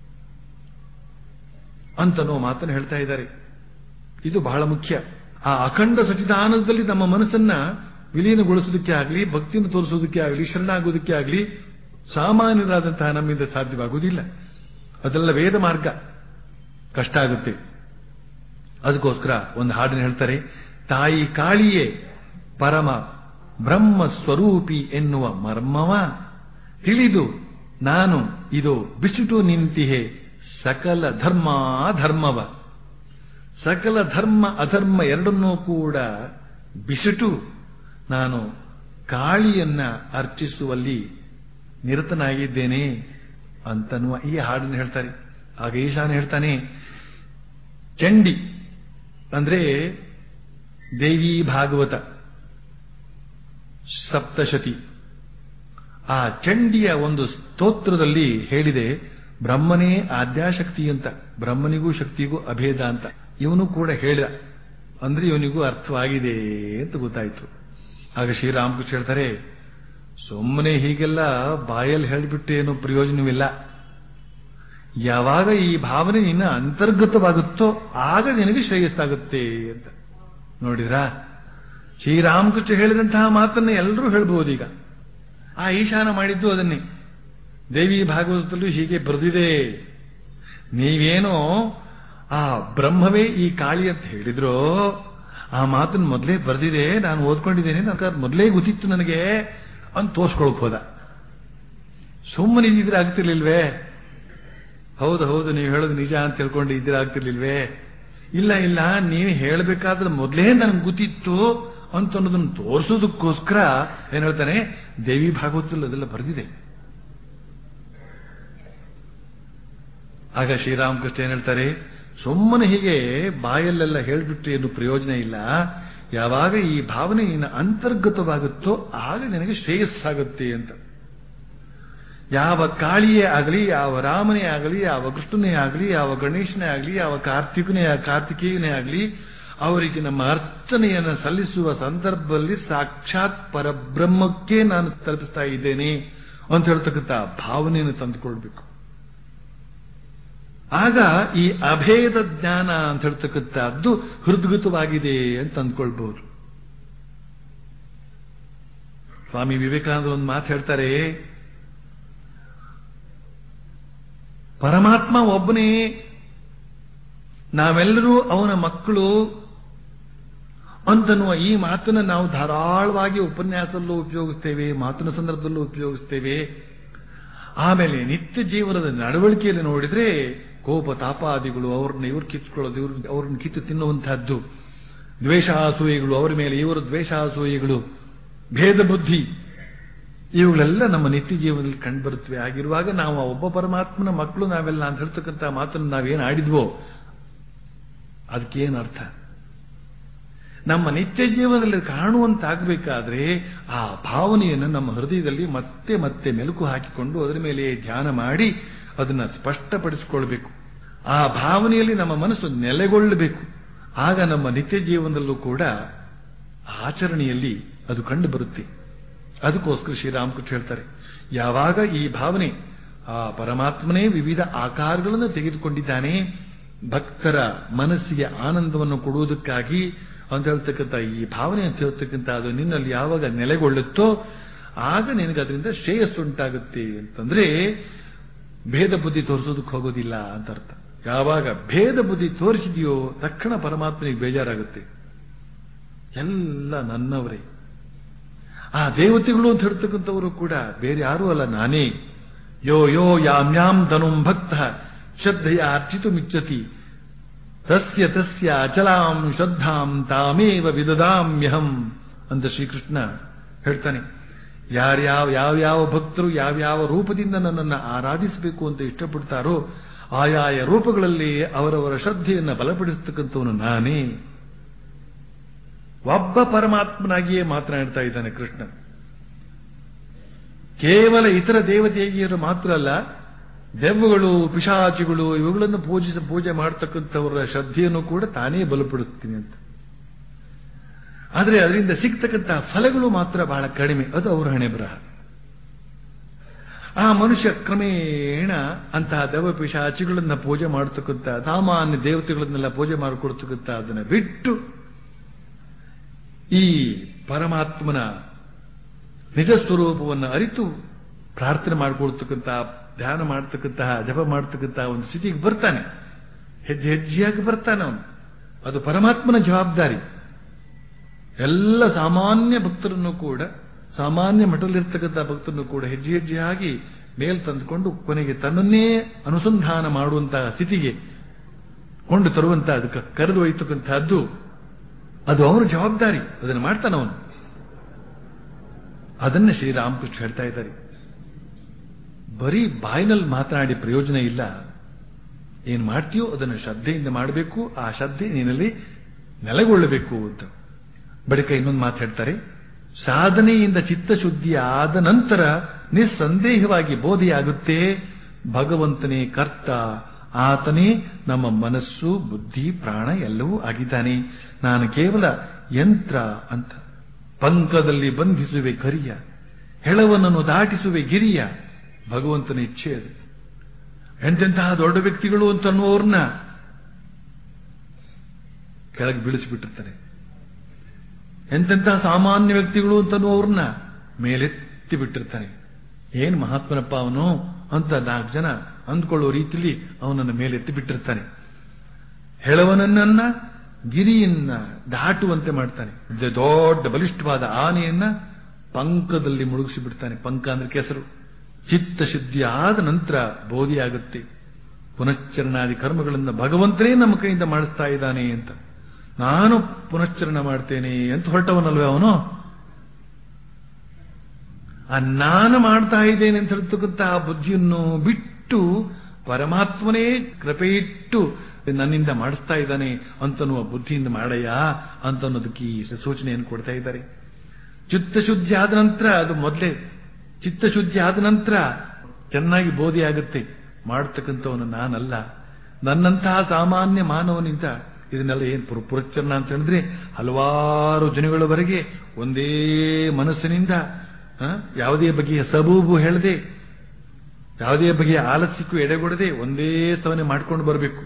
ಅಂತನೋ ಮಾತನ್ನು ಹೇಳ್ತಾ ಇದ್ದಾರೆ ಇದು ಬಹಳ ಮುಖ್ಯ ಆ ಅಖಂಡ ಸಚಿದಾನಂದದಲ್ಲಿ ನಮ್ಮ ಮನಸ್ಸನ್ನ ವಿಲೀನಗೊಳಿಸೋದಕ್ಕೆ ಆಗಲಿ ಭಕ್ತಿಯನ್ನು ತೋರಿಸೋದಕ್ಕೆ ಆಗಲಿ ಶರಣಾಗೋದಕ್ಕೆ ಆಗಲಿ ಸಾಮಾನ್ಯರಾದಂತಹ ನಮ್ಮಿಂದ ಸಾಧ್ಯವಾಗುವುದಿಲ್ಲ ಅದೆಲ್ಲ ವೇದ ಮಾರ್ಗ ಕಷ್ಟ ಆಗುತ್ತೆ ಅದಕ್ಕೋಸ್ಕರ ಒಂದು ಹಾಡನ್ನು ಹೇಳ್ತಾರೆ ತಾಯಿ ಕಾಳಿಯೇ ಪರಮ ಬ್ರಹ್ಮ ಸ್ವರೂಪಿ ಎನ್ನುವ ಮರ್ಮವ ತಿಳಿದು ನಾನು ಇದು ಬಿಸಿಟು ನಿಂತಿಹೆ ಸಕಲ ಧರ್ಮ ಧರ್ಮವ ಸಕಲ ಧರ್ಮ ಅಧರ್ಮ ಎರಡನ್ನೂ ಕೂಡ ಬಿಸಿಟು ನಾನು ಕಾಳಿಯನ್ನ ಅರ್ಚಿಸುವಲ್ಲಿ ನಿರತನಾಗಿದ್ದೇನೆ ಅಂತನ್ನುವ ಈ ಹಾಡನ್ನು ಹೇಳ್ತಾರೆ ಆಗ ಈಶಾನ ಹೇಳ್ತಾನೆ ಚಂಡಿ ಅಂದ್ರೆ ದೇವಿ ಭಾಗವತ ಸಪ್ತಶತಿ ಆ ಚಂಡಿಯ ಒಂದು ಸ್ತೋತ್ರದಲ್ಲಿ ಹೇಳಿದೆ ಬ್ರಹ್ಮನೇ ಆದ್ಯಾಶಕ್ತಿ ಅಂತ ಬ್ರಹ್ಮನಿಗೂ ಶಕ್ತಿಗೂ ಅಭೇದ ಅಂತ ಇವನು ಕೂಡ ಹೇಳ ಅಂದ್ರೆ ಇವನಿಗೂ ಅರ್ಥವಾಗಿದೆ ಅಂತ ಗೊತ್ತಾಯ್ತು ಆಗ ಶ್ರೀರಾಮಕೃಷ್ಣ ಹೇಳ್ತಾರೆ ಸುಮ್ಮನೆ ಹೀಗೆಲ್ಲ ಬಾಯಲ್ಲಿ ಹೇಳಿಬಿಟ್ಟು ಏನು ಪ್ರಯೋಜನವಿಲ್ಲ ಯಾವಾಗ ಈ ಭಾವನೆ ನಿನ್ನ ಅಂತರ್ಗತವಾಗುತ್ತೋ ಆಗ ನಿನಗೆ ಶ್ರೇಯಸ್ಸಾಗುತ್ತೆ ಅಂತ ನೋಡಿದ್ರಾ ಶ್ರೀರಾಮಕೃಷ್ಣ ಹೇಳಿದಂತಹ ಮಾತನ್ನ ಎಲ್ಲರೂ ಹೇಳ್ಬಹುದು ಈಗ ಆ ಈಶಾನ ಮಾಡಿದ್ದು ಅದನ್ನೇ ದೇವಿ ಭಾಗವತದಲ್ಲೂ ಹೀಗೆ ಬರೆದಿದೆ ನೀವೇನೋ ಆ ಬ್ರಹ್ಮವೇ ಈ ಕಾಳಿ ಅಂತ ಹೇಳಿದ್ರೋ ಆ ಮಾತನ್ನು ಮೊದಲೇ ಬರೆದಿದೆ ನಾನು ಓದ್ಕೊಂಡಿದ್ದೇನೆ ನನಗೆ ಮೊದಲೇ ಗೊತ್ತಿತ್ತು ನನಗೆ ಅಂತ ತೋರ್ಸ್ಕೊಳಕ್ ಹೋದ ಸುಮ್ಮನೆ ಇದ್ರೆ ಆಗ್ತಿರ್ಲಿಲ್ವೇ ಹೌದು ಹೌದು ನೀವು ಹೇಳೋದು ನಿಜ ಅಂತ ತಿಳ್ಕೊಂಡು ಇದ್ರೆ ಆಗ್ತಿರ್ಲಿಲ್ವೇ ಇಲ್ಲ ಇಲ್ಲ ನೀವು ಹೇಳಬೇಕಾದ್ರೆ ಮೊದಲೇ ನನಗೆ ಗೊತ್ತಿತ್ತು ಅಂತ ಅನ್ನೋದನ್ನು ತೋರಿಸೋದಕ್ಕೋಸ್ಕರ ಏನ್ ಹೇಳ್ತಾನೆ ದೇವಿ ಭಾಗವತದಲ್ಲಿ ಅದೆಲ್ಲ ಬರೆದಿದೆ ಆಗ ಶ್ರೀರಾಮಕೃಷ್ಣ ಏನ್ ಹೇಳ್ತಾರೆ ಸುಮ್ಮನೆ ಹೀಗೆ ಬಾಯಲ್ಲೆಲ್ಲ ಹೇಳ್ಬಿಟ್ಟು ಏನು ಪ್ರಯೋಜನ ಇಲ್ಲ ಯಾವಾಗ ಈ ಭಾವನೆ ನಿನ್ನ ಅಂತರ್ಗತವಾಗುತ್ತೋ ಆಗ ನಿನಗೆ ಶ್ರೇಯಸ್ಸಾಗುತ್ತೆ ಅಂತ ಯಾವ ಕಾಳಿಯೇ ಆಗಲಿ ಯಾವ ರಾಮನೇ ಆಗಲಿ ಯಾವ ಕೃಷ್ಣನೇ ಆಗಲಿ ಯಾವ ಗಣೇಶನೇ ಆಗಲಿ ಯಾವ ಕಾರ್ತಿಕನೇ ಕಾರ್ತಿಕೇಯನೇ ಆಗಲಿ ಅವರಿಗೆ ನಮ್ಮ ಅರ್ಚನೆಯನ್ನು ಸಲ್ಲಿಸುವ ಸಂದರ್ಭದಲ್ಲಿ ಸಾಕ್ಷಾತ್ ಪರಬ್ರಹ್ಮಕ್ಕೆ ನಾನು ತಲುಪಿಸ್ತಾ ಇದ್ದೇನೆ ಅಂತ ಹೇಳ್ತಕ್ಕಂಥ ಭಾವನೆಯನ್ನು ತಂದುಕೊಳ್ಬೇಕು ಆಗ ಈ ಅಭೇದ ಜ್ಞಾನ ಅಂತ ಹೇಳ್ತಕ್ಕಂಥದ್ದು ಹೃದ್ಗತವಾಗಿದೆ ಅಂತ ಅಂದ್ಕೊಳ್ಬಹುದು ಸ್ವಾಮಿ ವಿವೇಕಾನಂದ ಒಂದು ಮಾತು ಹೇಳ್ತಾರೆ ಪರಮಾತ್ಮ ಒಬ್ಬನೇ ನಾವೆಲ್ಲರೂ ಅವನ ಮಕ್ಕಳು ಅಂತನ್ನುವ ಈ ಮಾತನ್ನು ನಾವು ಧಾರಾಳವಾಗಿ ಉಪನ್ಯಾಸದಲ್ಲೂ ಉಪಯೋಗಿಸ್ತೇವೆ ಮಾತಿನ ಸಂದರ್ಭದಲ್ಲೂ ಉಪಯೋಗಿಸ್ತೇವೆ ಆಮೇಲೆ ನಿತ್ಯ ಜೀವನದ ನಡವಳಿಕೆಯಲ್ಲಿ ನೋಡಿದ್ರೆ ಕೋಪ ತಾಪಾದಿಗಳು ಅವ್ರನ್ನ ಇವ್ರು ಕಿತ್ಕೊಳ್ಳೋದು ಇವ್ರು ಅವ್ರನ್ನ ಕಿತ್ತು ತಿನ್ನುವಂತಹದ್ದು ದ್ವೇಷಾಸೂಯೆಗಳು ಅವರ ಮೇಲೆ ಇವರು ದ್ವೇಷಾಸೂಯೆಗಳು ಭೇದ ಬುದ್ಧಿ ಇವುಗಳೆಲ್ಲ ನಮ್ಮ ನಿತ್ಯ ಜೀವನದಲ್ಲಿ ಕಂಡುಬರುತ್ತವೆ ಆಗಿರುವಾಗ ನಾವು ಆ ಒಬ್ಬ ಪರಮಾತ್ಮನ ಮಕ್ಕಳು ನಾವೆಲ್ಲ ಅಂತ ಹೇಳ್ತಕ್ಕಂಥ ಮಾತನ್ನು ನಾವೇನು ಆಡಿದ್ವೋ ಅದಕ್ಕೇನು ಅರ್ಥ ನಮ್ಮ ನಿತ್ಯ ಜೀವನದಲ್ಲಿ ಕಾಣುವಂತಾಗಬೇಕಾದ್ರೆ ಆ ಭಾವನೆಯನ್ನು ನಮ್ಮ ಹೃದಯದಲ್ಲಿ ಮತ್ತೆ ಮತ್ತೆ ಮೆಲುಕು ಹಾಕಿಕೊಂಡು ಅದರ ಮೇಲೆ ಧ್ಯಾನ ಮಾಡಿ ಅದನ್ನ ಸ್ಪಷ್ಟಪಡಿಸಿಕೊಳ್ಬೇಕು ಆ ಭಾವನೆಯಲ್ಲಿ ನಮ್ಮ ಮನಸ್ಸು ನೆಲೆಗೊಳ್ಳಬೇಕು ಆಗ ನಮ್ಮ ನಿತ್ಯ ಜೀವನದಲ್ಲೂ ಕೂಡ ಆಚರಣೆಯಲ್ಲಿ ಅದು ಕಂಡು ಬರುತ್ತೆ ಅದಕ್ಕೋಸ್ಕರ ಶ್ರೀರಾಮಕೃಷ್ಣ ಹೇಳ್ತಾರೆ ಯಾವಾಗ ಈ ಭಾವನೆ ಆ ಪರಮಾತ್ಮನೇ ವಿವಿಧ ಆಕಾರಗಳನ್ನು ತೆಗೆದುಕೊಂಡಿದ್ದಾನೆ ಭಕ್ತರ ಮನಸ್ಸಿಗೆ ಆನಂದವನ್ನು ಕೊಡುವುದಕ್ಕಾಗಿ ಅಂತ ಹೇಳ್ತಕ್ಕಂಥ ಈ ಭಾವನೆ ಅಂತ ಹೇಳ್ತಕ್ಕಂಥ ಅದು ನಿನ್ನಲ್ಲಿ ಯಾವಾಗ ನೆಲೆಗೊಳ್ಳುತ್ತೋ ಆಗ ನಿನಗೆ ಅದರಿಂದ ಶ್ರೇಯಸ್ಸುಂಟಾಗುತ್ತೆ ಅಂತಂದ್ರೆ ಭೇದ ಬುದ್ಧಿ ತೋರಿಸೋದಕ್ಕೆ ಹೋಗೋದಿಲ್ಲ ಅಂತ ಅರ್ಥ ಯಾವಾಗ ಭೇದ ಬುದ್ಧಿ ತೋರಿಸಿದೆಯೋ ತಕ್ಷಣ ಪರಮಾತ್ಮನಿಗೆ ಬೇಜಾರಾಗುತ್ತೆ ಎಲ್ಲ ನನ್ನವರೇ ಆ ದೇವತೆಗಳು ಅಂತ ಹೇಳ್ತಕ್ಕಂಥವರು ಕೂಡ ಬೇರೆ ಯಾರೂ ಅಲ್ಲ ನಾನೇ ಯೋ ಯೋ ಯಾಮ್ಯಾಂ ಧನುಂ ಭಕ್ತ ಶ್ರದ್ಧೆಯ ಅರ್ಚಿತು ಮಿಚ್ಚತಿ ತಸ್ಯ ತಸ್ಯ ಅಚಲಾಂ ಶ್ರದ್ಧಾಂ ತಾಮೇವ ವಿದದಾಮ್ಯಹಂ ಅಂತ ಶ್ರೀಕೃಷ್ಣ ಹೇಳ್ತಾನೆ ಯಾರ್ಯಾವ ಯಾವ್ಯಾವ ಭಕ್ತರು ಯಾವ್ಯಾವ ರೂಪದಿಂದ ನನ್ನನ್ನು ಆರಾಧಿಸಬೇಕು ಅಂತ ಇಷ್ಟಪಡ್ತಾರೋ ಆಯಾಯ ರೂಪಗಳಲ್ಲಿ ಅವರವರ ಶ್ರದ್ಧೆಯನ್ನು ಬಲಪಡಿಸತಕ್ಕಂಥವನು ನಾನೇ ಒಬ್ಬ ಪರಮಾತ್ಮನಾಗಿಯೇ ಮಾತನಾಡ್ತಾ ಇದ್ದಾನೆ ಕೃಷ್ಣ ಕೇವಲ ಇತರ ದೇವತೆಯರು ಮಾತ್ರ ಅಲ್ಲ ದೆವ್ವಗಳು ಪಿಶಾಚಿಗಳು ಇವುಗಳನ್ನು ಪೂಜಿಸ ಪೂಜೆ ಮಾಡತಕ್ಕಂಥವರ ಶ್ರದ್ಧೆಯನ್ನು ಕೂಡ ತಾನೇ ಬಲಪಡಿಸ್ತೀನಿ ಅಂತ ಆದರೆ ಅದರಿಂದ ಸಿಗ್ತಕ್ಕಂತಹ ಫಲಗಳು ಮಾತ್ರ ಬಹಳ ಕಡಿಮೆ ಅದು ಅವರ ಹಣೆ ಬರಹ ಆ ಮನುಷ್ಯ ಕ್ರಮೇಣ ಅಂತಹ ದೆವ್ವ ಪಿಶಾಚಿಗಳನ್ನ ಪೂಜೆ ಮಾಡತಕ್ಕಂಥ ಸಾಮಾನ್ಯ ದೇವತೆಗಳನ್ನೆಲ್ಲ ಪೂಜೆ ಮಾಡಿಕೊಡ್ತಕ್ಕಂಥ ಅದನ್ನ ಬಿಟ್ಟು ಈ ಪರಮಾತ್ಮನ ನಿಜ ಸ್ವರೂಪವನ್ನು ಅರಿತು ಪ್ರಾರ್ಥನೆ ಮಾಡಿಕೊಳ್ತಕ್ಕಂತಹ ಧ್ಯಾನ ಮಾಡ್ತಕ್ಕಂತಹ ಜಪ ಮಾಡ್ತಕ್ಕಂತಹ ಒಂದು ಸ್ಥಿತಿಗೆ ಬರ್ತಾನೆ ಹೆಜ್ಜೆ ಹೆಜ್ಜೆಯಾಗಿ ಬರ್ತಾನೆ ಅವನು ಅದು ಪರಮಾತ್ಮನ ಜವಾಬ್ದಾರಿ ಎಲ್ಲ ಸಾಮಾನ್ಯ ಭಕ್ತರನ್ನು ಕೂಡ ಸಾಮಾನ್ಯ ಮಠದಲ್ಲಿರ್ತಕ್ಕಂಥ ಭಕ್ತರನ್ನು ಕೂಡ ಹೆಜ್ಜೆ ಹೆಜ್ಜೆಯಾಗಿ ಮೇಲ್ ತಂದುಕೊಂಡು ಕೊನೆಗೆ ತನ್ನನ್ನೇ ಅನುಸಂಧಾನ ಮಾಡುವಂತಹ ಸ್ಥಿತಿಗೆ ಕೊಂಡು ತರುವಂತಹ ಅದಕ್ಕೆ ಕರೆದು ಒಯ್ತಕ್ಕಂತಹದ್ದು ಅದು ಅವನ ಜವಾಬ್ದಾರಿ ಅದನ್ನು ಮಾಡ್ತಾನೆ ಅವನು ಅದನ್ನ ಶ್ರೀರಾಮಕೃಷ್ಣ ಹೇಳ್ತಾ ಇದ್ದಾರೆ ಬರೀ ಬಾಯಿನಲ್ಲಿ ಮಾತನಾಡಿ ಪ್ರಯೋಜನ ಇಲ್ಲ ಏನ್ ಮಾಡ್ತೀಯೋ ಅದನ್ನು ಶ್ರದ್ಧೆಯಿಂದ ಮಾಡಬೇಕು ಆ ಶ್ರದ್ಧೆ ನಿನ್ನಲ್ಲಿ ನೆಲೆಗೊಳ್ಳಬೇಕು ಅಂತ ಬಳಿಕ ಇನ್ನೊಂದು ಮಾತು ಹೇಳ್ತಾರೆ ಸಾಧನೆಯಿಂದ ಚಿತ್ತಶುದ್ಧಿ ಆದ ನಂತರ ನಿಸ್ಸಂದೇಹವಾಗಿ ಬೋಧೆಯಾಗುತ್ತೆ ಭಗವಂತನೇ ಕರ್ತ ಆತನೇ ನಮ್ಮ ಮನಸ್ಸು ಬುದ್ಧಿ ಪ್ರಾಣ ಎಲ್ಲವೂ ಆಗಿದ್ದಾನೆ ನಾನು ಕೇವಲ ಯಂತ್ರ ಅಂತ ಪಂಕದಲ್ಲಿ ಬಂಧಿಸುವೆ ಕರಿಯ ಹೆಳವನನ್ನು ದಾಟಿಸುವೆ ಗಿರಿಯ ಭಗವಂತನ ಇಚ್ಛೆ ಅದು ಎಂತೆಂತಹ ದೊಡ್ಡ ವ್ಯಕ್ತಿಗಳು ಅಂತನ್ನುವ್ರನ್ನ ಕೆಳಗೆ ಬೀಳಿಸಿಬಿಟ್ಟಿರ್ತಾನೆ ಎಂತೆಂತಹ ಸಾಮಾನ್ಯ ವ್ಯಕ್ತಿಗಳು ಅಂತನ್ನುವ್ರನ್ನ ಮೇಲೆತ್ತಿ ಬಿಟ್ಟಿರ್ತಾನೆ ಏನ್ ಮಹಾತ್ಮನಪ್ಪ ಅವನು ಅಂತ ನಾಲ್ಕು ಜನ ಅಂದ್ಕೊಳ್ಳೋ ರೀತಿಯಲ್ಲಿ ಅವನನ್ನು ಮೇಲೆತ್ತಿ ಬಿಟ್ಟಿರ್ತಾನೆ ಹೆಳವನನ್ನ ಗಿರಿಯನ್ನ ದಾಟುವಂತೆ ಮಾಡ್ತಾನೆ ದೊಡ್ಡ ಬಲಿಷ್ಠವಾದ ಆನೆಯನ್ನ ಪಂಕದಲ್ಲಿ ಮುಳುಗಿಸಿ ಬಿಡ್ತಾನೆ ಪಂಕ ಅಂದ್ರೆ ಕೆಸರು ಚಿತ್ತಶುದ್ಧಿ ಆದ ನಂತರ ಬೋಧಿಯಾಗುತ್ತೆ ಪುನಶ್ಚರಣಾದಿ ಕರ್ಮಗಳನ್ನು ಭಗವಂತನೇ ನಮ್ಮ ಕೈಯಿಂದ ಮಾಡಿಸ್ತಾ ಇದ್ದಾನೆ ಅಂತ ನಾನು ಪುನಶ್ಚರಣ ಮಾಡ್ತೇನೆ ಅಂತ ಹೊರಟವನಲ್ವೇ ಅವನು ಆ ನಾನು ಮಾಡ್ತಾ ಇದ್ದೇನೆ ಅಂತ ಹೇಳ್ತಕ್ಕಂತಹ ಬುದ್ಧಿಯನ್ನು ಬಿಟ್ಟು ಪರಮಾತ್ಮನೇ ಕೃಪೆ ಇಟ್ಟು ನನ್ನಿಂದ ಮಾಡಿಸ್ತಾ ಇದ್ದಾನೆ ಅಂತನ್ನುವ ಬುದ್ಧಿಯಿಂದ ಮಾಡಯ್ಯ ಅಂತನ್ನೋದಕ್ಕೆ ಈ ಸೂಚನೆಯನ್ನು ಕೊಡ್ತಾ ಇದ್ದಾರೆ ಚಿತ್ತಶುದ್ಧಿ ಆದ ನಂತರ ಅದು ಮೊದಲೇ ಚಿತ್ತಶುದ್ಧಿ ಆದ ನಂತರ ಚೆನ್ನಾಗಿ ಬೋಧೆಯಾಗುತ್ತೆ ಮಾಡತಕ್ಕಂಥವನು ನಾನಲ್ಲ ನನ್ನಂತಹ ಸಾಮಾನ್ಯ ಮಾನವನಿಂದ ಇದನ್ನೆಲ್ಲ ಏನ್ ಪುರ ಪುರಚರಣ ಅಂತ ಹೇಳಿದ್ರೆ ಹಲವಾರು ಜನಗಳವರೆಗೆ ಒಂದೇ ಮನಸ್ಸಿನಿಂದ ಆ, ಯಾವುದೇ ಬಗೆಯ ಸಬೂಬು ಹೇಳದೆ ಯಾವುದೇ ಬಗೆಯ ಆಲಸ್ಯಕ್ಕೂ ಎಡೆಗೊಡದೆ ಒಂದೇ ಸವನೆ ಮಾಡ್ಕೊಂಡು ಬರಬೇಕು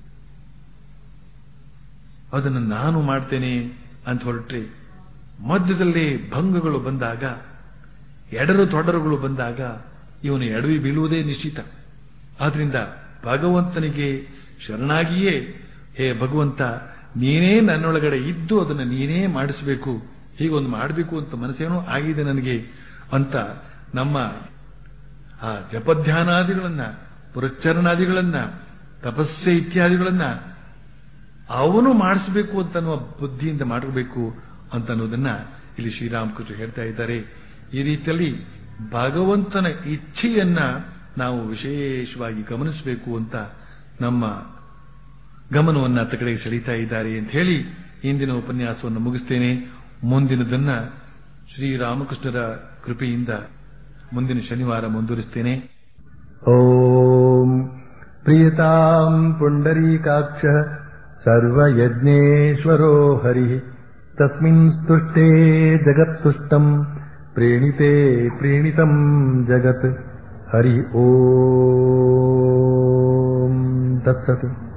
ಅದನ್ನು ನಾನು ಮಾಡ್ತೇನೆ ಅಂತ ಹೊರಟ್ರೆ ಮಧ್ಯದಲ್ಲಿ ಭಂಗಗಳು ಬಂದಾಗ ಎಡರು ತೊಡರುಗಳು ಬಂದಾಗ ಇವನು ಎಡವಿ ಬೀಳುವುದೇ ನಿಶ್ಚಿತ ಆದ್ರಿಂದ ಭಗವಂತನಿಗೆ ಶರಣಾಗಿಯೇ ಹೇ ಭಗವಂತ ನೀನೇ ನನ್ನೊಳಗಡೆ ಇದ್ದು ಅದನ್ನು ನೀನೇ ಮಾಡಿಸಬೇಕು ಹೀಗೊಂದು ಮಾಡಬೇಕು ಅಂತ ಮನಸ್ಸೇನೋ ಆಗಿದೆ ನನಗೆ ಅಂತ ನಮ್ಮ ಆ ಜಪಧ್ಯಾನಾದಿಗಳನ್ನ ಪುರಚ್ಚರಣಾದಿಗಳನ್ನ ತಪಸ್ಸೆ ಇತ್ಯಾದಿಗಳನ್ನ ಅವನು ಮಾಡಿಸಬೇಕು ಅಂತ ಅನ್ನುವ ಬುದ್ಧಿಯಿಂದ ಮಾಡಬೇಕು ಅಂತ ಅನ್ನೋದನ್ನ ಇಲ್ಲಿ ಶ್ರೀರಾಮಕೃಷ್ಣ ಹೇಳ್ತಾ ಇದ್ದಾರೆ ಈ ರೀತಿಯಲ್ಲಿ ಭಗವಂತನ ಇಚ್ಛೆಯನ್ನ ನಾವು ವಿಶೇಷವಾಗಿ ಗಮನಿಸಬೇಕು ಅಂತ ನಮ್ಮ ಗಮನವನ್ನು ಅತ್ತ ಕಡೆಗೆ ಸೆಳೀತಾ ಇದ್ದಾರೆ ಅಂತ ಹೇಳಿ ಇಂದಿನ ಉಪನ್ಯಾಸವನ್ನು ಮುಗಿಸ್ತೇನೆ ಮುಂದಿನದನ್ನ ಶ್ರೀರಾಮಕೃಷ್ಣರ ಕೃಪೆಯಿಂದ ಮುಂದಿನ ಶನಿವಾರ ಮುಂದುವರಿಸ್ತೇನೆ ॐ प्रियताम् पुण्डरीकाक्षः सर्वयज्ञेश्वरो हरिः तस्मिन् स्तुष्टे जगत्तुष्टम् प्रीणिते प्रीणितम् जगत् हरि ॐ तत्सत्